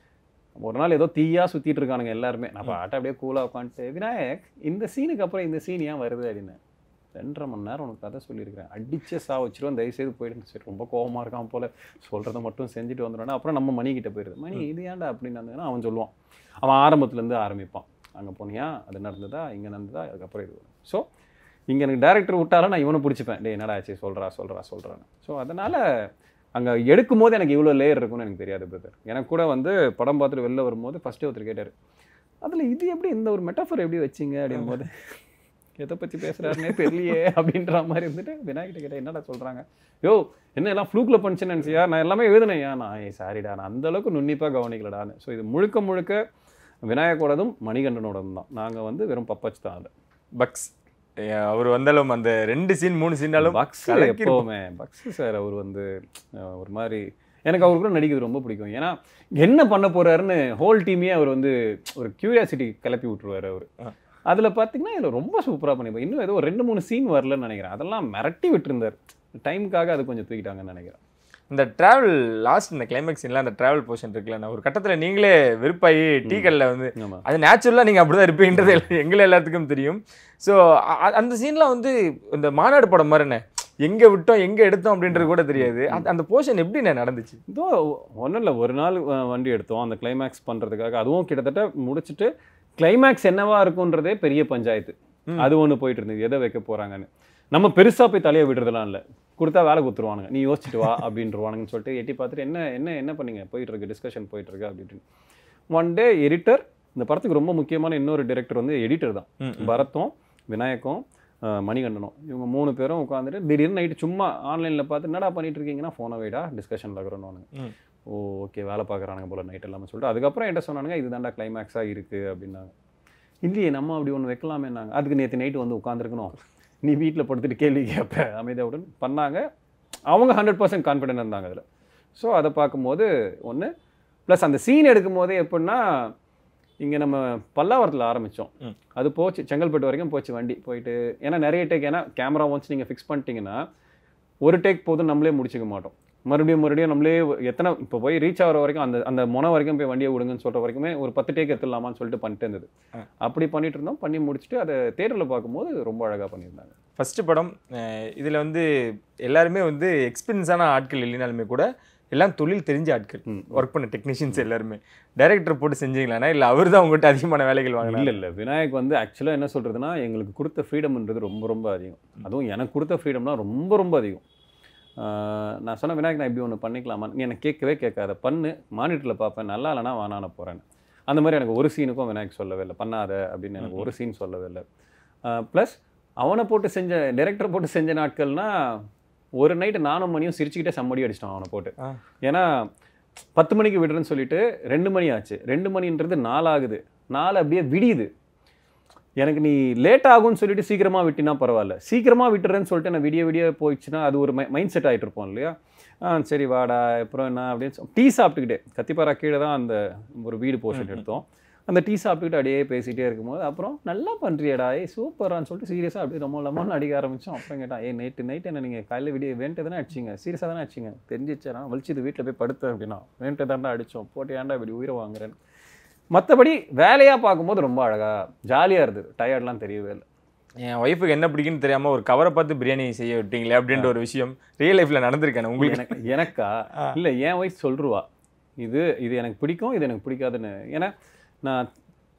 ஒரு நாள் ஏதோ தீயா சுற்றிட்டு இருக்கானுங்க எல்லாருமே நான் பாட்டு அப்படியே கூலாக உட்காந்துட்டு விநாயக் இந்த சீனுக்கு அப்புறம் இந்த சீன் ஏன் வருது அப்படின்னு ரெண்டரை மணி நேரம் உனக்கு கதை சொல்லியிருக்கிறேன் அடிச்சே சா வச்சிருவோம் தயவுசெய்து போயிடுங்க சரி ரொம்ப கோவமா இருக்கான் போல சொல்கிறத மட்டும் செஞ்சுட்டு வந்துடுவானே அப்புறம் நம்ம மணி கிட்ட போயிடுது மணி இது ஏன்டா அப்படின்னு வந்ததுன்னா அவன் சொல்லுவான் அவன் ஆரம்பத்துலேருந்து ஆரம்பிப்பான் அங்கே போனியா அது நடந்ததா இங்கே நடந்ததா அதுக்கப்புறம் இது ஸோ இங்கே எனக்கு டேரக்டர் விட்டாலும் நான் இவனை பிடிச்சிப்பேன் டேய் என்னடா ஆச்சு சொல்கிறா சொல்கிறா சொல்கிறான்னு ஸோ அதனால் அங்கே எடுக்கும் போது எனக்கு இவ்வளோ லேயர் இருக்கும்னு எனக்கு தெரியாது பிரதர் எனக்கு கூட வந்து படம் பார்த்துட்டு வெளில வரும்போது ஃபஸ்ட்டே ஒருத்தர் கேட்டார் அதில் இது எப்படி இந்த ஒரு மெட்டாஃபர் எப்படி வச்சிங்க அப்படின் போது எதை பற்றி பேசுகிறாருனே தெரியலையே அப்படின்ற மாதிரி இருந்துட்டு விநாயகிட்ட கேட்டேன் என்னடா சொல்கிறாங்க யோ என்ன எல்லாம் ஃப்ளூக்கில் பண்ணிச்சுன்னு நினச்சியா நான் எல்லாமே எழுதுனேயா நான் ஏய் சாரிடா நான் அந்த அளவுக்கு நுண்ணிப்பாக கவனிக்கலடான்னு ஸோ இது முழுக்க முழுக்க விநாயகோடதும் மணிகண்டனோடதும் தான் நாங்கள் வந்து வெறும் பப்பச்சு தான் அதில் பக்ஸ் அவர் வந்தாலும் அந்த ரெண்டு சீன் மூணு சீனாலும் பக்ஸ் எப்போவுமே பக்ஸ் சார் அவர் வந்து அஹ், ஒரு மாதிரி எனக்கு அவர் கூட நடிக்கிறது ரொம்ப பிடிக்கும் ஏன்னா என்ன பண்ண போறாருன்னு ஹோல் டீமே அவர் வந்து ஒரு கியூரியாசிட்டி கிளப்பி விட்டுருவாரு அவர் அதில் பார்த்தீங்கன்னா இதில் ரொம்ப சூப்பராக பண்ணியிருப்பார் இன்னும் ஏதோ ஒரு ரெண்டு மூணு சீன் வரலன்னு நினைக்கிறேன் அதெல்லாம் மிரட்டி விட்டுருந்தார் டைமுக்காக அது கொஞ்சம் தூக்கிட்டாங்கன்னு நினைக்கிறேன் இந்த டிராவல் லாஸ்ட் இந்த கிளைமேக்ஸ் சீன்ல அந்த டிராவல் போர்ஷன் இருக்குல்ல நான் ஒரு கட்டத்துல நீங்களே வெறுப்பாயி டீ கல்ல வந்து ஆமா. அது நேச்சுரலாக நீங்கள் அப்படி தான் இருப்பீங்கன்றது எல்லா- எங்களை எல்லாத்துக்கும் தெரியும் ஸோ அந்த சீன்லாம் வந்து இந்த மாநாடு படம் மாதிரிண்ணே எங்க விட்டோம் எங்க எடுத்தோம் அப்படின்றது கூட தெரியாது அந்த- அந்த போர்ஷன் எப்படிண்ணே நடந்துச்சு இதோ ஒன்றும் இல்லை ஒரு நாள் அஹ், வண்டி எடுத்தோம் அந்த கிளைமேக்ஸ் பண்ணுறதுக்காக அதுவும் கிட்டத்தட்ட முடிச்சுட்டு கிளைமேக்ஸ் என்னவா இருக்குன்றதே பெரிய பஞ்சாயத்து அது ஒன்று போயிட்டு இருந்தது எதை வைக்க போறாங்கன்னு நம்ம பெருசா போய் தலையை விடுறதுலாம் இல்லை கொடுத்தா வேலை கொடுத்துருவானுங்க நீ யோசிச்சுட்டு வா அப்படின்றவானுங்கன்னு சொல்லிட்டு எட்டி பார்த்துட்டு என்ன என்ன என்ன பண்ணீங்க போயிட்டு இருக்கு டிஸ்கஷன் போயிட்டு இருக்கு அப்படின்னு ஒன் டே எடிட்டர் இந்த படத்துக்கு ரொம்ப முக்கியமான இன்னொரு டைரக்டர் வந்து எடிட்டர் தான் பரத்தும் விநாயகம் அஹ், மணிகண்டனும் இவங்க மூணு பேரும் உட்காந்துட்டு திடீர்னு நைட்டு சும்மா ஆன்லைனில் பார்த்து என்னடா பண்ணிட்டு இருக்கீங்கன்னா ஃபோனை வைடா டிஸ்கஷனில் இருக்கிறோன்னு ம். ஓ ஓகே வேலை பார்க்குறானுங்க போல நைட் எல்லாமே சொல்லிட்டு அதுக்கப்புறம் என்ன சொன்னானுங்க இதுதான்டா கிளைமேக்ஸாக இருக்குது அப்படின்னாங்க இல்லையே நம்ம அப்படி ஒன்று வைக்கலாமேனாங்க அதுக்கு நேற்று நைட்டு வந்து உட்காந்துருக்கணும் நீ வீட்டில் படுத்துட்டு கேள்வி கேட்ப அமைதியாவுடன் பண்ணாங்க அவங்க ஹண்ட்ரட் பர்சன்ட் கான்ஃபிடென்ட் இருந்தாங்க அதில் ஸோ அதை பார்க்கும்போது ஒன்று ப்ளஸ் அந்த சீன் எடுக்கும் போதே எப்படின்னா இங்கே நம்ம பல்லாவரத்தில் ஆரம்பித்தோம் ம். அது போச்சு செங்கல்பட்டு வரைக்கும் போச்சு வண்டி போயிட்டு ஏன்னா நிறைய டேக் ஏன்னா கேமரா ஒன்ஸ் நீங்கள் ஃபிக்ஸ் பண்ணிட்டீங்கன்னா ஒரு டேக் போதும் நம்மளே முடிச்சுக்க மாட்டோம் மறுபடியும் மறுபடியும் நம்மளே எத்தனை இப்போ போய் ரீச் ஆகிற வரைக்கும் அந்த அந்த முனை வரைக்கும் போய் வண்டியை விடுங்கன்னு சொல்கிற வரைக்குமே ஒரு பத்து டேக் எடுத்துடலாமான்னு சொல்லிட்டு பண்ணிட்டு இருந்தது அப்படி பண்ணிட்டு இருந்தோம் பண்ணி முடிச்சுட்டு அதை தேட்டரில் பார்க்கும்போது ரொம்ப அழகாக பண்ணியிருந்தாங்க ஃபர்ஸ்ட் படம் அஹ் இதுல வந்து எல்லாருமே வந்து எக்ஸ்பீரியன்ஸான ஆட்கள் இல்லைனாலுமே கூட எல்லாம் தொழில் தெரிஞ்ச ஆட்கள் ஒர்க் பண்ண டெக்னீஷியன்ஸ் எல்லாருமே டைரக்டர் போட்டு செஞ்சீங்களாண்ணா இல்லை அவர் தான் உங்கள்கிட்ட அதிகமான வேலைகள் வாங்கினார் இல்லை இல்லை விநாயக் வந்து ஆக்சுவலாக என்ன சொல்கிறதுனா எங்களுக்கு கொடுத்த ஃப்ரீடம்ன்றது ரொம்ப ரொம்ப அதிகம் அதுவும் எனக்கு கொடுத்த ஃப்ரீடம்னா ரொம்ப ரொம்ப அதிகம் ஆஹ் நான் சொன்ன விநாயக் நான் இப்படி ஒன்று பண்ணிக்கலாமா நீ எனக்கு கேட்கவே கேட்காத பண்ணு மானிட்டரில் பார்ப்பேன் நல்லா இல்லைனா வானான போகிறேன்னு அந்த மாதிரி எனக்கு ஒரு சீனுக்கும் விநாயக் சொல்லவே இல்லை பண்ணாத அப்படின்னு எனக்கு ஒரு சீன் சொல்லவே இல்லை ப்ளஸ் அவனை போட்டு செஞ்ச டைரக்டர் போட்டு செஞ்ச நாட்கள்னா ஒரு நைட்டு நானும் மணியும் சிரிச்சுக்கிட்டே சம்மடி அடிச்சிட்டான் அவனை போட்டு ஆ. ஏன்னா பத்து மணிக்கு விடுறேன்னு சொல்லிட்டு ரெண்டு மணி ஆச்சு ரெண்டு மணின்றது நாலு ஆகுது நாலு அப்படியே விடியுது எனக்கு நீ லேட் ஆகும்னு சொல்லிட்டு சீக்கிரமா விட்டினா பரவாயில்ல சீக்கிரமா விட்டுறேன்னு சொல்லிட்டு நான் விடிய விடிய போயிடுச்சுன்னா அது ஒரு மைண்ட் செட் ஆகிட்டு இருப்போம் இல்லையா ஆ சரி வாடா அப்புறம் என்ன அப்படின்னு சொ- டீ சாப்பிட்டுக்கிட்டே கத்திப்பாரா கீழே தான் அந்த ஒரு வீடு போர்ஷன் எடுத்தோம் அந்த டீ சாப்பிட்டுக்கிட்டு அப்படியே பேசிகிட்டே இருக்கும்போது அப்புறம் நல்லா பண்ணுறியடா ஏய் சூப்பரான்னு சொல்லிட்டு சீரியஸாக அப்படியே ரொம்ப லம்மன்னு அடிக்க ஆரம்பித்தோம் அப்புறம் கேட்டான் ஏய் நைட்டு நைட்டு என்ன நீங்கள் காலையில் விடிய வேண்ட்டு தானே அடிச்சிங்க சீரியஸாக தானே அடிச்சிங்க தெரிஞ்சிச்சேனா வலிச்சுது வீட்டில் போய் படுத்தேன் அப்படின்னா வேண்ட்டு தாண்டா அடித்தோம் போட்டு ஏன்டா இப்படி உயிரை வாங்குறேன்னு மற்றபடி வேலையாக பார்க்கும்போது ரொம்ப அழகாக ஜாலியாக இருந்தது டயர்ட்லாம் தெரியவே இல்லை என் ஒய்ஃபுக்கு என்ன பிடிக்குன்னு தெரியாம ஒரு கவரை பார்த்து பிரியாணி செய்ய விட்டீங்களே அப்படின்ற ஒரு விஷயம் ரியல் லைஃப்ல நடந்திருக்கானே உங்களுக்கு எனக்கு எனக்கா இல்லை என் ஒய்ஃப் சொல்லிருவா இது இது எனக்கு பிடிக்கும் இது எனக்கு பிடிக்காதுன்னு ஏன்னா நான்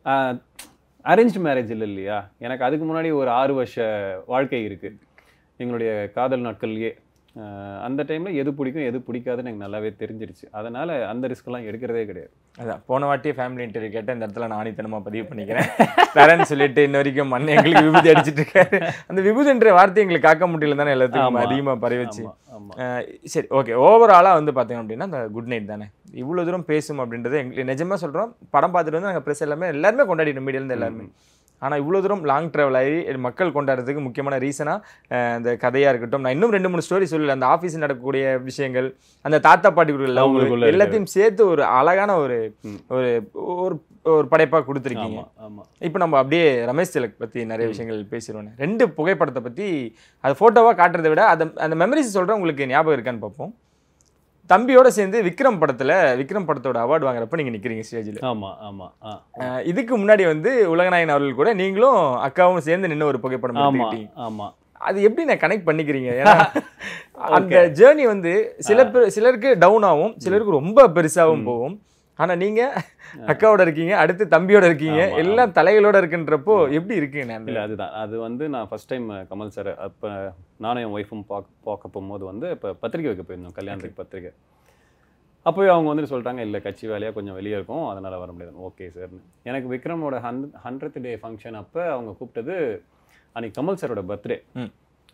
அரேஞ்ச் மேரேஜ் இல்லை இல்லையா எனக்கு அதுக்கு முன்னாடி ஒரு ஆறு வருஷ வாழ்க்கை இருக்குது எங்களுடைய காதல் நாட்கள்லயே ஆஹ் அந்த டைமில் எது பிடிக்கும் எது பிடிக்காதுன்னு எனக்கு நல்லாவே தெரிஞ்சிருச்சு அதனால் அந்த ரிஸ்க்கெல்லாம் எடுக்கிறதே கிடையாது அதான் போன வாட்டியே ஃபேமிலி இன்டர்வியூ கேட்ட இந்த இடத்துல நான் ஆணித்தனமா பதிவு பண்ணிக்கிறேன் தரேன்னு சொல்லிட்டு இன்ன வரைக்கும் மண்ணை எங்களுக்கு விபூதி அடிச்சிட்டு இருக்காரு அந்த விபூதின்ற வார்த்தை எங்களுக்கு காக்க முடியல தானே எல்லாத்துக்கும் ஆமா. அதிகமா பரவி வச்சு ஆமா, ஆமா. அஹ் சரி ஓகே ஓவராலாக வந்து பார்த்தீங்க அப்படின்னா அந்த குட் நைட் தானே இவ்வளோ தூரம் பேசும் அப்படின்றது எங்களுக்கு நிஜமாக சொல்கிறோம் படம் பார்த்துட்டு வந்து நாங்கள் ப்ரெஸ் எல்லாமே எல்லாருமே கொண்டாடிட்டோம் மீடியிலேருந்து எல்லாருமே ஆனால் இவ்வளோ தூரம் லாங் ட்ராவல் ஆகி மக்கள் கொண்டாடுறதுக்கு முக்கியமான ரீசனாக அந்த கதையாக இருக்கட்டும் நான் இன்னும் ரெண்டு மூணு ஸ்டோரி சொல்லல அந்த ஆஃபீஸில் நடக்கக்கூடிய விஷயங்கள் அந்த தாத்தா பாட்டிக்குள்ள அவங்களுக்குள்ள love, எல்லாத்தையும் சேர்த்து ஒரு அழகான ஒரு ம். ஒரு ஒரு ஒரு படைப்பாக கொடுத்துருக்கீங்க ஆமா ஆமா இப்போ நம்ம அப்படியே ரமேஷ் திலக் பற்றி நிறைய விஷயங்கள் பேசிடுவோம் ரெண்டு புகைப்படத்தை பற்றி அது ஃபோட்டோவாக காட்டுறதை விட அதை அந்த மெமரிஸ் சொல்கிறேன் உங்களுக்கு ஞாபகம் இருக்கான்னு பார்ப்போம் தம்பியோட சேர்ந்து விக்ரம் படத்தில் விக்ரம் படத்தோட அவார்டு வாங்குறப்ப நீங்கள் நிற்கிறீங்க ஸ்டேஜில் ஆமா ஆமா ஆ இதுக்கு முன்னாடி வந்து உலகநாயகன் அவர்கள் கூட நீங்களும் அக்காவும் சேர்ந்து நின்று ஒரு புகைப்படம் ஆமா எடுத்துக்கிட்டீங்க ஆமா அது எப்படி நான் கனெக்ட் பண்ணிக்கிறீங்க ஏன்னா அந்த ஜேர்னி வந்து சில பேர் சிலருக்கு டவுன் ஆகும் சிலருக்கு ரொம்ப பெருசாகவும் போகும் ஆனா நீங்க அக்காவோட இருக்கீங்க அடுத்து தம்பியோட இருக்கீங்க ஆமா, எல்லாம் தலைகளோட இருக்குன்றப்போ எப்படி இருக்குங்க அந்த இல்லை அதுதான் அது வந்து நான் ஃபர்ஸ்ட் டைம் கமல் சார் அப்போ நானும் என் ஒய்ஃபும் பார்க்க பார்க்க போகும்போது வந்து இப்போ பத்திரிக்கை வைக்க போயிருந்தோம் கல்யாணத்துக்கு பத்திரிக்கை அப்போயே அவங்க வந்துட்டு சொல்லிட்டாங்க இல்லை கட்சி வேலையாக கொஞ்சம் வெளியே இருக்கும் அதனால் வர முடியாது ஓகே சார்னு எனக்கு விக்ரமோட ஹன் ஹண்ட்ரட் டே ஃபங்க்ஷன் அப்போ அவங்க கூப்பிட்டது அன்னைக்கு கமல் சாரோட பர்த்டே ம்.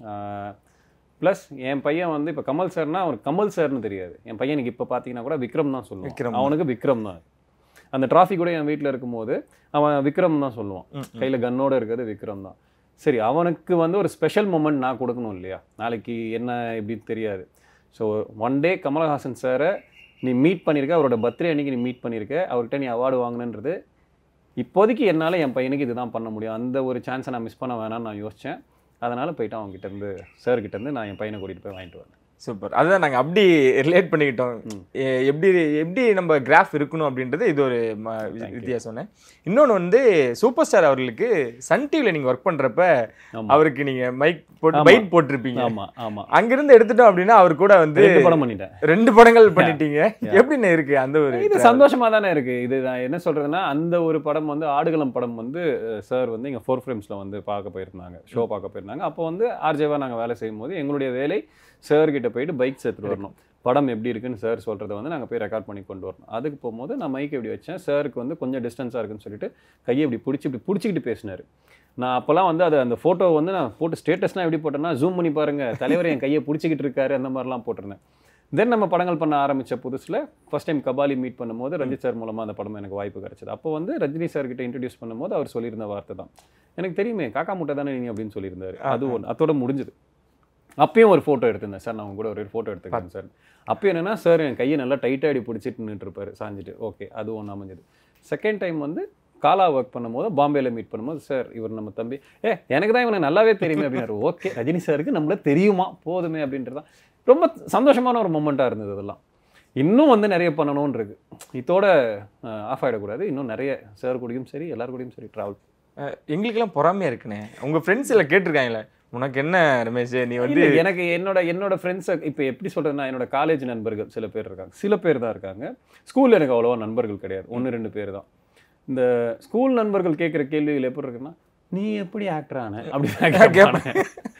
ப்ளஸ் என் பையன் வந்து இப்போ கமல் சார்னா அவர் கமல் சார்னு தெரியாது என் பையனுக்கு இப்போ பார்த்தீங்கன்னா கூட விக்ரம் தான் சொல்லுவான் விக்ரம். அவனுக்கு விக்ரம் தான் அந்த டிராஃபி கூட என் வீட்டில் இருக்கும்போது அவன் விக்ரம் தான் சொல்லுவான் ம், ம். கையில் கன்னோட இருக்கிறது விக்ரம் தான் சரி அவனுக்கு வந்து ஒரு ஸ்பெஷல் மூமெண்ட் நான் கொடுக்கணும் இல்லையா நாளைக்கு என்ன எப்படின்னு தெரியாது ஸோ ஒன் டே கமலஹாசன் சாரை நீ மீட் பண்ணியிருக்க அவரோட பர்த்டே அன்னைக்கு நீ மீட் பண்ணியிருக்க அவர்கிட்ட நீ அவார்டு வாங்கினன்றது இப்போதைக்கு என்னால் என் பையனுக்கு இதுதான் பண்ண முடியும் அந்த ஒரு சான்ஸை நான் மிஸ் பண்ண வேணாம்னு நான் யோசித்தேன் அதனால் போயிட்டு அவங்க கிட்ட இருந்து சார் கிட்ட இருந்து நான் என் பையனை கூட்டிகிட்டு போய் வாங்கிட்டு வந்தேன் சூப்பர் அதுதான் நாங்க அப்படி ரிலேட் பண்ணிக்கிட்டோம் எ- எப்படி எப்படி நம்ம கிராஃப் இருக்கணும் அப்படின்றது இது ஒரு ம- வி- Thank you. வித்தியாசம் இன்னொன்று வந்து சூப்பர் ஸ்டார் அவர்களுக்கு சன் டிவியில் நீங்க ஒர்க் பண்றப்ப ஆமா. அவருக்கு நீங்க மைக் போட்டு ஆமா. பைட் போட்டிருப்பீங்க ஆமாம் ஆமாம் அங்கிருந்து எடுத்துட்டோம் அப்படின்னா அவர் கூட வந்து ரெண்டு படம் பண்ணிட்டேன் ரெண்டு படங்கள் பண்ணிட்டீங்க எப்படின்னு இருக்கு அந்த ஒரு இது சந்தோஷமா தானே இருக்கு இது நான் என்ன சொல்றதுன்னா அந்த ஒரு படம் வந்து ஆடுகளம் படம் வந்து சார் வந்து இங்க ஃபோர் ஃப்ரேம்ஸ்ல வந்து பார்க்க போயிருந்தாங்க ஷோ பார்க்க போயிருந்தாங்க அப்போ வந்து ஆர்ஜேவா நாங்க வேலை செய்யும் போது எங்களுடைய வேலை சார் கிட்ட போயிட்டு பைக் எடுத்துட்டு வரணும் படம் எப்படி இருக்குன்னு சார் சொல்றதை வந்து நாங்க போய் ரெக்கார்ட் பண்ணி கொண்டு வரணும் அதுக்கு போகும்போது நான் மைக் எப்படி வச்சேன் சாருக்கு வந்து கொஞ்சம் டிஸ்டன்ஸா இருக்குன்னு சொல்லிட்டு கையை இப்படி பிடிச்சி இப்படி பிடிச்சிக்கிட்டு பேசினாரு நான் அப்போல்லாம் வந்து அது அந்த ஃபோட்டோ வந்து நான் போட்டு ஸ்டேட்டஸ்லாம் எப்படி போட்டேன்னா ஜூம் பண்ணி பாருங்க தலைவர் என் கையை பிடிச்சிக்கிட்டு இருக்காரு அந்த மாதிரிலாம் போட்டிருந்தேன் தென் நம்ம படங்கள் பண்ண ஆரம்பிச்ச புதுசுல ஃபர்ஸ்ட் டைம் கபாலி மீட் பண்ணும்போது ரஞ்சித் சார் மூலமா அந்த படம் எனக்கு வாய்ப்பு கிடைச்சது அப்போ வந்து ரஜினி சார் கிட்ட இன்ட்ரடியூஸ் பண்ணும்போது அவர் சொல்லியிருந்த வார்த்தை தான் எனக்கு தெரியுமே காக்கா முட்டை தானே நீ அப்படின்னு சொல்லியிருந்தாரு அது ஒன்று அதோட முடிஞ்சது அப்பயும் ஒரு ஃபோட்டோ எடுத்திருந்தேன் சார் நான் உங்க கூட ஒரு ஃபோட்டோ எடுத்துக்கிறேன் சார் அப்பயும் என்னன்னா சார் என் கையை நல்லா டைட்டாக அடி பிடிச்சிட்டு நின்றுட்டு இருப்பாரு சாஞ்சிட்டு ஓகே அது ஒன்று அமைஞ்சது செகண்ட் டைம் வந்து காலா ஒர்க் பண்ணும்போது பாம்பேல மீட் பண்ணும்போது சார் இவர் நம்ம தம்பி ஏ எனக்கு தான் இவனை நல்லாவே தெரியுமே அப்படின்னாரு ஓகே ரஜினி சாருக்கு நம்மள தெரியுமா போதுமே அப்படின்றது தான் ரொம்ப சந்தோஷமான ஒரு மூமெண்ட்டாக இருந்தது அதெல்லாம் இன்னும் வந்து நிறைய பண்ணணும்னு இருக்கு இதோட ஆஃப் ஆகிடக்கூடாது இன்னும் நிறைய சார் கூடயும் சரி எல்லார் கூடயும் சரி ட்ராவல் அஹ், எங்களுக்கெல்லாம் பொறாமையா இருக்குண்ணே உங்க ஃப்ரெண்ட்ஸ் எல்லாம் கேட்டிருக்காங்களே உனக்கு என்ன ரமேஷ் நீ வந்து இல்ல, எனக்கு என்னோட என்னோட ஃப்ரெண்ட்ஸை இப்போ எப்படி சொல்றதுன்னா என்னோட காலேஜ் நண்பர்கள் சில பேர் இருக்காங்க சில பேர் தான் இருக்காங்க ஸ்கூல்ல எனக்கு அவ்வளோவா நண்பர்கள் கிடையாது ஒன்று ரெண்டு பேர் தான் இந்த ஸ்கூல் நண்பர்கள் கேட்குற கேள்விகள் எப்படி இருக்குன்னா நீ எப்படி ஆக்டர் ஆன அப்படின்னு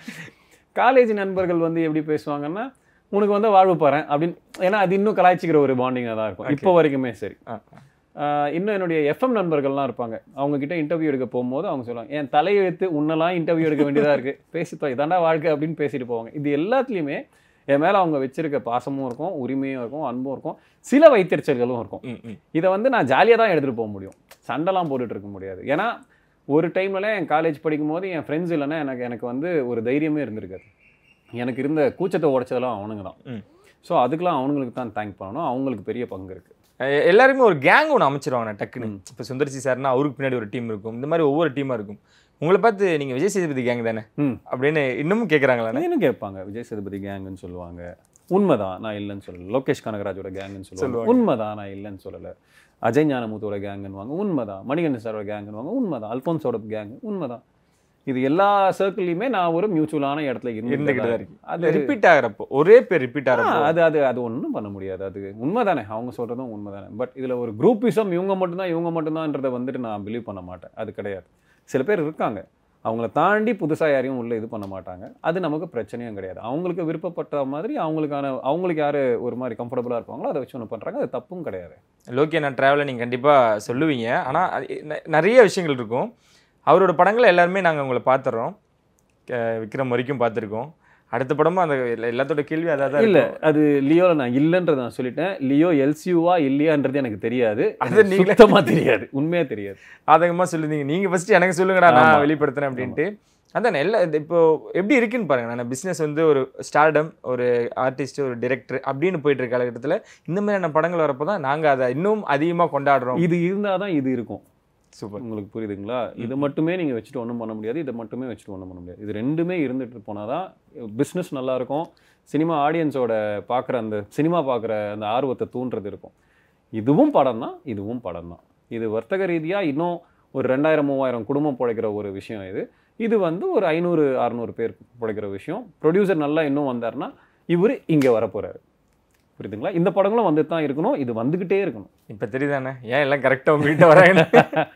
காலேஜ் நண்பர்கள் வந்து எப்படி பேசுவாங்கன்னா உனக்கு வந்து வாழ்வு பாறேன் அப்படின்னு ஏன்னா அது இன்னும் கலாய்ச்சிக்கிற ஒரு பாண்டிங்காக தான் இருக்கும் இப்போ வரைக்குமே சரி ஆ, ஆஹ் இன்னும் என்னுடைய எஃப்எம் நண்பர்கள்லாம் இருப்பாங்க அவங்க கிட்ட இன்டர்வியூ எடுக்க போகும்போது அவங்க சொல்லுவாங்க என் தலையெழுத்து உன்னெல்லாம் இன்டர்வியூ எடுக்க வேண்டியதா இருக்கு பேசித்தோ இதாண்டா வாழ்க்கை அப்படின்னு பேசிட்டு போவாங்க இது எல்லாத்துலேயுமே என் மேல அவங்க வச்சிருக்க பாசமும் இருக்கும் உரிமையும் இருக்கும் அன்பும் இருக்கும் சில வைத்தறிச்சல்களும் இருக்கும் ம், ம். இதை வந்து நான் ஜாலியாக தான் எடுத்துகிட்டு போக முடியும் சண்டைலாம் போட்டுட்டு இருக்க முடியாது ஏன்னா ஒரு டைம்ல என் காலேஜ் படிக்கும் போது என் ஃப்ரெண்ட்ஸ் இல்லைன்னா எனக்கு எனக்கு வந்து ஒரு தைரியமே இருந்திருக்காது எனக்கு இருந்த கூச்சத்தை உடைச்சதெல்லாம் அவனுங்க தான் ம். ஸோ அதுக்கெல்லாம் அவனுங்களுக்கு தான் தேங்க் பண்ணணும் அவங்களுக்கு பெரிய பங்கு இருக்கு அஹ் எல்லாருமே ஒரு கேங் ஒன்று அமைச்சிருவாங்க டக்குன்னு இப்போ சுந்தர்சி சார்னா அவருக்கு பின்னாடி ஒரு டீம் இருக்கும் இந்த மாதிரி ஒவ்வொரு டீமாக இருக்கும் உங்களை பார்த்து நீங்கள் விஜய் சேதுபதி கேங் தானே ம் அப்படின்னு இன்னமும் கேட்குறாங்களா இன்னும் கேட்பாங்க விஜய் சேதுபதி கேங்குன்னு சொல்லுவாங்க உண்மைதான் நான் இல்லைன்னு சொல்லல லோகேஷ் கனகராஜோட கேங்குன்னு சொல்லுவாங்க உண்மைதான் நான் இல்லைன்னு சொல்லல அஜய் ஞானமுத்தோட கேங்குன்னு வாங்க உண்மைதான் மணிகண்டன் சாரோட கேங்குன்னு வாங்க உண்மைதான் அல்போன்ஸோட கேங் உண்மைதான் இது எல்லா சர்க்கிள்லையுமே நான் ஒரு மியூச்சுவலான இடத்துல இருந்துகிட்டு தான் இருக்கு அது அது ரிப்பீட் ஆகிறப்போ ஒரே பேர் ரிப்பீட் ஆ, ஆகிறப்போ அது அது அது ஒன்றும் பண்ண முடியாது அது உண்மைதானே அவங்க சொல்கிறதும் உண்மைதானே பட் இதில் ஒரு குரூப்பிசம் இவங்க மட்டும்தான் இவங்க மட்டும்தான்றதை வந்துட்டு நான் பிலீவ் பண்ண மாட்டேன் அது கிடையாது சில பேர் இருக்காங்க அவங்கள தாண்டி புதுசாக யாரையும் உள்ள இது பண்ண மாட்டாங்க அது நமக்கு பிரச்சனையும் கிடையாது அவங்களுக்கு விருப்பப்பட்ட மாதிரி அவங்களுக்கான அவங்களுக்கு யார் ஒரு மாதிரி கம்ஃபர்டபுளாக இருப்பாங்களோ அதை வச்சு ஒன்று பண்ணுறாங்க அது தப்பும் கிடையாது லோகே நான் ட்ராவலை நீங்கள் கண்டிப்பாக சொல்லுவீங்க ஆனால் நிறைய விஷயங்கள் இருக்கும் அவரோட படங்களை எல்லாருமே நாங்கள் உங்களை பார்த்துறோம் க- விக்ரம் வரைக்கும் பார்த்துருக்கோம் அடுத்த படமும் அந்த எல்லா- எல்லாத்தோட கேள்வி அதாக தான் இல்ல இருக்கும். அது லியோல நான் இல்லைன்றத நான் சொல்லிட்டேன் லியோ எல்சியூவா இல்லையான்றது எனக்கு தெரியாது அது அது நீங்களே- சுத்தமா தெரியாது உண்மையா தெரியாது ஆதங்கமாக சொல்லுதீங்க நீங்கள் ஃபஸ்ட்டு எனக்கு சொல்லுங்கடா ஆமா. நான் வெளிப்படுத்துறேன் அப்படின்ட்டு அதான் எல்லா இந்த இப்போ எப்படி இருக்குன்னு பாருங்க நான் பிஸ்னஸ் வந்து ஒரு ஸ்டார்டம் ஒரு ஆர்டிஸ்ட் ஒரு டிரெக்டர் அப்படின்னு போயிட்டு இருக்க காலகட்டத்தில் இந்த மாதிரியான படங்கள் வரப்போ தான் நாங்கள் அதை இன்னும் அதிகமாக கொண்டாடுறோம் இது இருந்தாதான் இது இருக்கும் சூப்பர் உங்களுக்கு புரியுதுங்களா இது மட்டுமே நீங்கள் வச்சுட்டு ஒன்றும் பண்ண முடியாது இதை மட்டுமே வச்சுட்டு ஒன்றும் பண்ண முடியாது இது ரெண்டுமே இருந்துட்டு போனால் தான் பிஸ்னஸ் நல்லா இருக்கும் சினிமா ஆடியன்ஸோட பார்க்குற அந்த சினிமா பார்க்குற அந்த ஆர்வத்தை தூண்டுறது இருக்கும் இதுவும் படம் தான் இதுவும் படம் தான் இது வர்த்தக ரீதியாக இன்னும் ஒரு ரெண்டாயிரம் மூவாயிரம் குடும்பம் பிழைக்கிற ஒரு விஷயம் இது இது வந்து ஒரு ஐநூறு அறநூறு பேர் பிழைக்கிற விஷயம் ப்ரொடியூசர் நல்லா இன்னும் வந்தாருன்னா இவர் இங்கே வரப்போறாரு புரியுதுங்களா இந்த படங்களும் வந்து தான் இருக்கணும் இது வந்துக்கிட்டே இருக்கணும் இப்போ தெரியுதானே ஏன் எல்லாம் கரெக்டாக உங்ககிட்ட வராங்க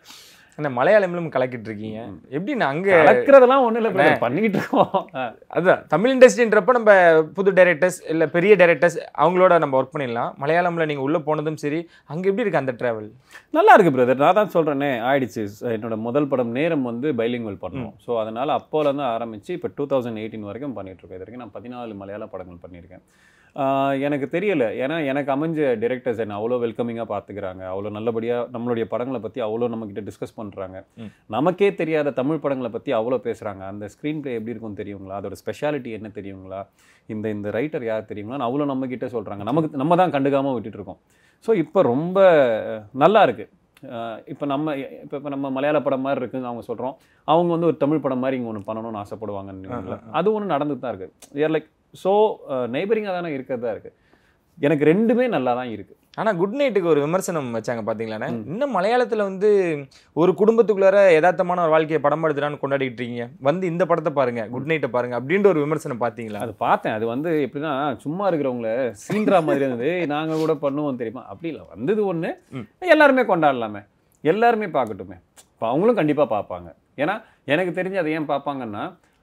என்ன மலையாளமிலும் கலக்கிட்டு இருக்கீங்க எப்படின்னா அங்கே கலக்கிறதெல்லாம் ஒன்றும் இல்லை brother. பண்ணிக்கிட்டு இருக்கோம் ஆ. அதான் தமிழ் இண்டஸ்ட்ரின்றப்ப நம்ம புது டைரக்டர்ஸ் இல்லை பெரிய டைரக்டர்ஸ் அவங்களோட நம்ம ஒர்க் பண்ணிடலாம் மலையாளம்ல நீங்கள் உள்ளே போனதும் சரி அங்கே எப்படி இருக்கு அந்த ட்ராவல் நல்லா இருக்கு பிரதர் நான் தான் சொல்கிறேனே ஆயிடுச்சு என்னோட முதல் படம் நேரம் வந்து பைலிங்குவல் பண்ணோம் ஸோ அதனால் அப்போலேருந்து ஆரம்பித்து இப்போ டூ தௌசண்ட் எயிட்டீன் வரைக்கும் பண்ணிட்டு இருக்கேன் இது வரைக்கும் நான் பதினாலு மலையாள படங்கள் பண்ணியிருக்கேன் ஆஹ் எனக்கு தெரியல ஏன்னா எனக்கு அமைஞ்ச டிரெக்டர்ஸ் என்ன அவ்வளோ வெல்கமிங்காக பார்த்துக்கிறாங்க அவ்வளோ நல்லபடியாக நம்மளுடைய படங்களை பற்றி அவ்வளோ நம்மக்கிட்ட டிஸ்கஸ் பண்ணுறாங்க ம். நமக்கே தெரியாத தமிழ் படங்களை பற்றி அவ்வளோ பேசுகிறாங்க அந்த ஸ்க்ரீன் ப்ளே எப்படி இருக்கும்னு தெரியுங்களா அதோட ஸ்பெஷாலிட்டி என்ன தெரியுங்களா இந்த இந்த ரைட்டர் யார் தெரியுங்களா அவ்வளோ நம்மக்கிட்ட சொல்கிறாங்க நமக்கு நம்ம தான் கண்டுக்காமல் விட்டுட்டு இருக்கோம் ஸோ இப்போ ரொம்ப நல்லா இருக்கு இப்போ நம்ம இப்போ இப்போ நம்ம மலையாள படம் மாதிரி இருக்குன்னு அவங்க சொல்கிறோம் அவங்க வந்து ஒரு தமிழ் படம் மாதிரி இங்கே ஒன்று பண்ணணும்னு ஆசைப்படுவாங்கன்னு அது ஒன்று நடந்துட்டு தான் இருக்குது ஏர் லைக் ஸோ நெய்பரிங்காக தானே இருக்கிறதா இருக்குது எனக்கு ரெண்டுமே நல்லா தான் இருக்குது ஆனால் குட் நைட்டுக்கு ஒரு விமர்சனம் வச்சாங்க பார்த்தீங்களாண்ணே இன்னும் மலையாளத்தில் வந்து ஒரு குடும்பத்துக்குள்ளார யதார்த்தமான ஒரு வாழ்க்கையை படம் எடுத்துடான்னு கொண்டாடிட்டு இருக்கீங்க வந்து இந்த படத்தை பாருங்க குட் நைட்டை பாருங்க அப்படின்ற ஒரு விமர்சனம் பார்த்தீங்களா அது பார்த்தேன் அது வந்து எப்படின்னா சும்மா இருக்கிறவங்கள சீன்றா மாதிரி இருந்தது நாங்கள் கூட பண்ணுவோம் தெரியுமா அப்படி இல்லை வந்தது ஒன்று ம். எல்லாருமே கொண்டாடலாமே எல்லாருமே பார்க்கட்டுமே இப்போ அவங்களும் கண்டிப்பாக பார்ப்பாங்க ஏன்னா எனக்கு தெரிஞ்சு அதை ஏன் பார்ப்பாங்கன்னா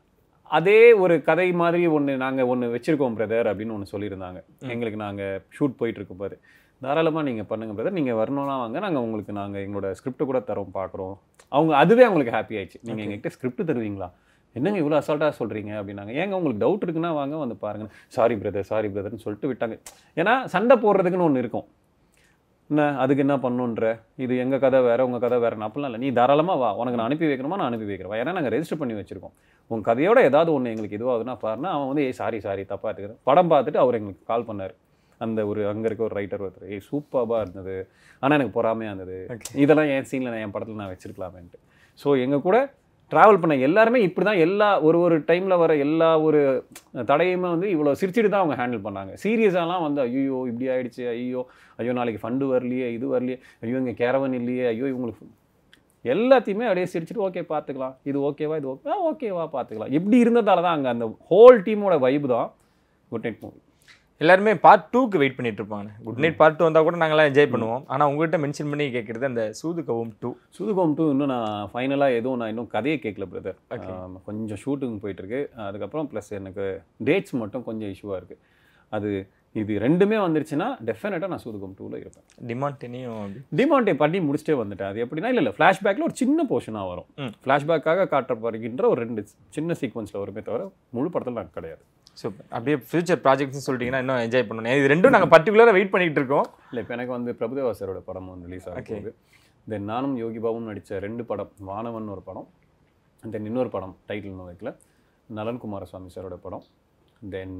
அதே ஒரு கதை மாதிரி ஒன்று நாங்கள் ஒன்று வச்சுருக்கோம் பிரதர் அப்படின்னு ஒன்று சொல்லியிருந்தாங்க எங்களுக்கு நாங்கள் ஷூட் போயிட்டு இருக்கும் போது தாராளமாக நீங்கள் பண்ணுங்க பிரதர் நீங்கள் வரணும்னா வாங்க நாங்கள் உங்களுக்கு நாங்கள் எங்களோட ஸ்கிரிப்ட் கூட தரோம் பார்க்குறோம் அவங்க அதுவே அவங்களுக்கு ஹாப்பி ஆயிடுச்சு நீங்கள் எங்ககிட்ட ஸ்கிரிப்ட் தருவீங்களா என்னங்க இவ்வளோ அசால்ட்டாக சொல்கிறீங்க அப்படின்னாங்க ஏங்க உங்களுக்கு டவுட் இருக்குன்னா வாங்க வந்து பாருங்க சாரி பிரதர் சாரி பிரதர்னு சொல்லிட்டு விட்டாங்க ஏன்னா சண்டை போடுறதுக்குன்னு ஒன்று இருக்கும் என்ன அதுக்கு என்ன பண்ணுன்ற இது எங்கள் கதை வேற உங்கள் கதை வேற அப்படிலாம் இல்லை நீ தாராளமாக வா உனக்கு நான் அனுப்பி வைக்கணுமா நான் அனுப்பி வைக்கிறேன் ஏன்னா நாங்கள் ரெஜிஸ்டர் பண்ணி வச்சிருக்கோம் உன் கதையோட ஏதாவது ஒன்று எங்களுக்கு இதுவாகுதுன்னா பாருன்னா அவன் வந்து ஏய் சாரி சாரி தப்பாக எடுத்துக்கிறேன் படம் பார்த்துட்டு அவர் எங்களுக்கு கால் பண்ணார் அந்த ஒரு அங்கே இருக்க ஒரு ரைட்டர் ஒருத்தர் ஏய் சூப்பராக இருந்தது ஆனால் எனக்கு பொறாமையாக இருந்தது இதெல்லாம் என் சீனில் நான் என் படத்தில் நான் வச்சிருக்கலாமேன்ட்டு ஸோ எங்கள் கூட ட்ராவல் பண்ண எல்லாருமே இப்படி தான் எல்லா ஒரு ஒரு டைமில் வர எல்லா ஒரு தடையுமே வந்து இவ்வளோ சிரிச்சிட்டு தான் அவங்க ஹேண்டில் பண்ணாங்க சீரியஸாலாம் வந்து ஐயோ இப்படி ஆயிடுச்சு ஐயோ ஐயோ நாளைக்கு ஃபண்டு வரலையே இது வரலையே ஐயோ இங்கே கேரவன் இல்லையே ஐயோ இவங்களுக்கு எல்லாத்தையுமே அப்படியே சிரிச்சிட்டு ஓகே பார்த்துக்கலாம் இது ஓகேவா இது ஓகே ஓகேவா பார்த்துக்கலாம் இப்படி இருந்ததால தான் அங்கே அந்த ஹோல் டீமோட வைப் தான் குட் நைட் மூவி எல்லாருமே பார்ட் டூக்கு வெயிட் பண்ணிட்டு இருப்பாங்க குட் நைட் பார்ட் டூ வந்தால் கூட நாங்களாம் என்ஜாய் பண்ணுவோம் ஆனால் உங்ககிட்ட மென்ஷன் பண்ணி கேட்குறது அந்த சூது கவும் டூ சுதுகோம் டூ இன்னும் நான் ஃபைனலாக எதுவும் நான் இன்னும் கதையை கேட்கல பிரதர் கொஞ்சம் ஷூட்டிங் போயிட்டுருக்கு அதுக்கப்புறம் ப்ளஸ் எனக்கு டேட்ஸ் மட்டும் கொஞ்சம் இஷ்யூவாக இருக்குது அது இது ரெண்டுமே வந்துருச்சுன்னா டெஃபினட்டாக நான் சூதுகம் டூவில் இருப்பேன் டிமாண்ட் டெனியும் அப்படி டிமாண்டே பண்ணி முடிச்சுட்டே வந்துட்டேன் அது எப்படின்னா இல்லை இல்லை ஃப்ளாஷ்பேக்கில் ஒரு சின்ன போர்ஷனாக வரும் ம். ஃப்ளாஷ்பேக்காக காட்டப்படுகின்ற ஒரு ரெண்டு சின்ன சீக்வன்ஸில் வருமே தவிர முழு படத்தில் நான் கிடையாது சூப்பர் அப்படியே ஃபியூச்சர் ப்ராஜெக்ட்ஸ் சொல்லிட்டீங்கன்னா இன்னும் என்ஜாய் பண்ணணும் இது ரெண்டும் நாங்கள் பர்டிகுலராக வெயிட் பண்ணிட்டு இருக்கோம் இல்லை இப்போ எனக்கு வந்து பிரபுதேவா சாரோட படம் வந்து ரிலீஸ் ஆக Okay. போகுது தென் நானும் யோகி பாபுவும் நடித்த ரெண்டு படம் வானவன் ஒரு படம் தென் இன்னொரு படம் டைட்டில் இன்னும் வைக்கல நலன் குமாரசுவாமி சாரோட படம் தென்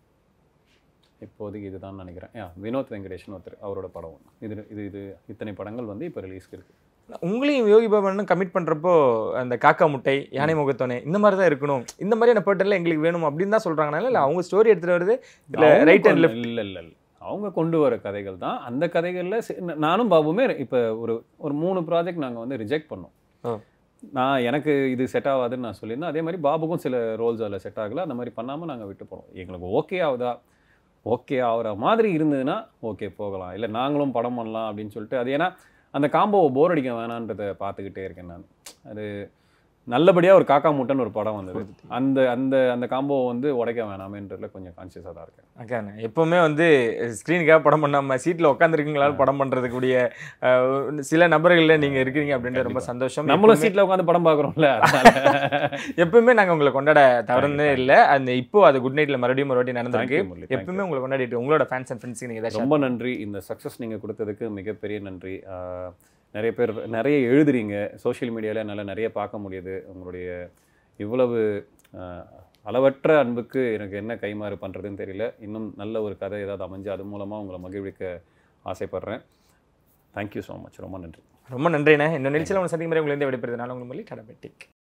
இப்போதைக்கு இதுதான் நினைக்கிறேன் Yeah, வினோத் வெங்கடேஷன் ஒருத்தர் அவரோட படம் ஒன்று இது இது இது இத்தனை படங்கள் வந்து இப்போ ரிலீஸ்க்கு இருக்குது உங்களையும் யோகி பாபனும் கமிட் பண்றப்போ அந்த காக்கா முட்டை யானை முகத்தோனே இந்த மாதிரி தான் இருக்கணும் இந்த மாதிரியான பேட்டர்ல எங்களுக்கு வேணும் அப்படின்னு தான் சொல்றாங்கனால இல்ல அவங்க ஸ்டோரி எடுத்துட்டு வருது இல்ல அவங்க ரைட் அண்ட் கொண்டு- லெஃப்ட் இல்ல இல்ல இல்ல அவங்க கொண்டு வர கதைகள் தான் அந்த கதைகள்ல சி- ந- நானும் பாபுமே இப்ப ஒரு ஒரு மூணு ப்ராஜெக்ட் நாங்க வந்து ரிஜெக்ட் பண்ணோம் ஆ. நான் எனக்கு இது செட் ஆகாதுன்னு நான் சொல்லியிருந்தேன் அதே மாதிரி பாபுக்கும் சில ரோல்ஸ் அதில் செட் ஆகல அந்த மாதிரி பண்ணாம நாங்க விட்டு போனோம் எங்களுக்கு ஓகே ஆகுதா ஓகே ஆகுற மாதிரி இருந்ததுன்னா ஓகே போகலாம் இல்லை நாங்களும் படம் பண்ணலாம் அப்படின்னு சொல்லிட்டு அது ஏன்னா அந்த காம்போவை போர் அடிக்க வேணான்றதை பார்த்துக்கிட்டே இருக்கேன் நான் அது நல்லபடியா ஒரு காக்கா முட்டைன்னு ஒரு படம் வந்தது அந்த அந்த அந்த காம்போவை வந்து உடைக்க வேணாமேன்றதுல கொஞ்சம் கான்சியஸாக தான் இருக்கேன் அக்கான எப்பவுமே வந்து ஸ்க்ரீனுக்காக படம் பண்ணாம சீட்ல உட்காந்துருக்கீங்களால படம் பண்றதுக்கூடிய அஹ், சில நபர்கள்ல நீங்க இருக்கீங்க அப்படின்றது ரொம்ப சந்தோஷம் நம்மளும் எப்பவுமே- சீட்ல உட்காந்து படம் பார்க்குறோம்ல எப்பவுமே நாங்க உங்களை கொண்டாட தவறுனே இல்ல அந்த இப்போ அது குட் நைட்ல மறுபடியும் ஒரு வாட்டி நடந்திருக்கு Thank you, முரளி. Thank எப்பவுமே உங்களை கொண்டாடிட்டு உங்களோட ஃபேன்ஸ் அண்ட் ஃப்ரெண்ட்ஸ் நீங்க ஏதாவது ரொம்ப நன்றி இந்த சக்ஸஸ் நீங்கள் கொடுத்ததுக்கு மிகப்பெரிய நன்றி ஆஹ் நிறைய பேர் நிறைய எழுதுறீங்க சோஷியல் மீடியாவில் என்னால் நிறைய பார்க்க முடியுது உங்களுடைய இவ்வளவு ஆஹ், அளவற்ற அன்புக்கு எனக்கு என்ன கைமாறு பண்ணுறதுன்னு தெரியல இன்னும் நல்ல ஒரு கதை ஏதாவது அமைஞ்சு அது மூலமாக உங்களை மகிழ்விக்க ஆசைப்படுறேன் தேங்க்யூ ஸோ மச் ரொம்ப நன்றி ரொம்ப நன்றிண்ணே இந்த நிகழ்ச்சியில் உங்களை சந்திக்கும் முறை உங்களை விடைபெறுதுனால உங்களுக்கு மொழி டடபெட்டிக்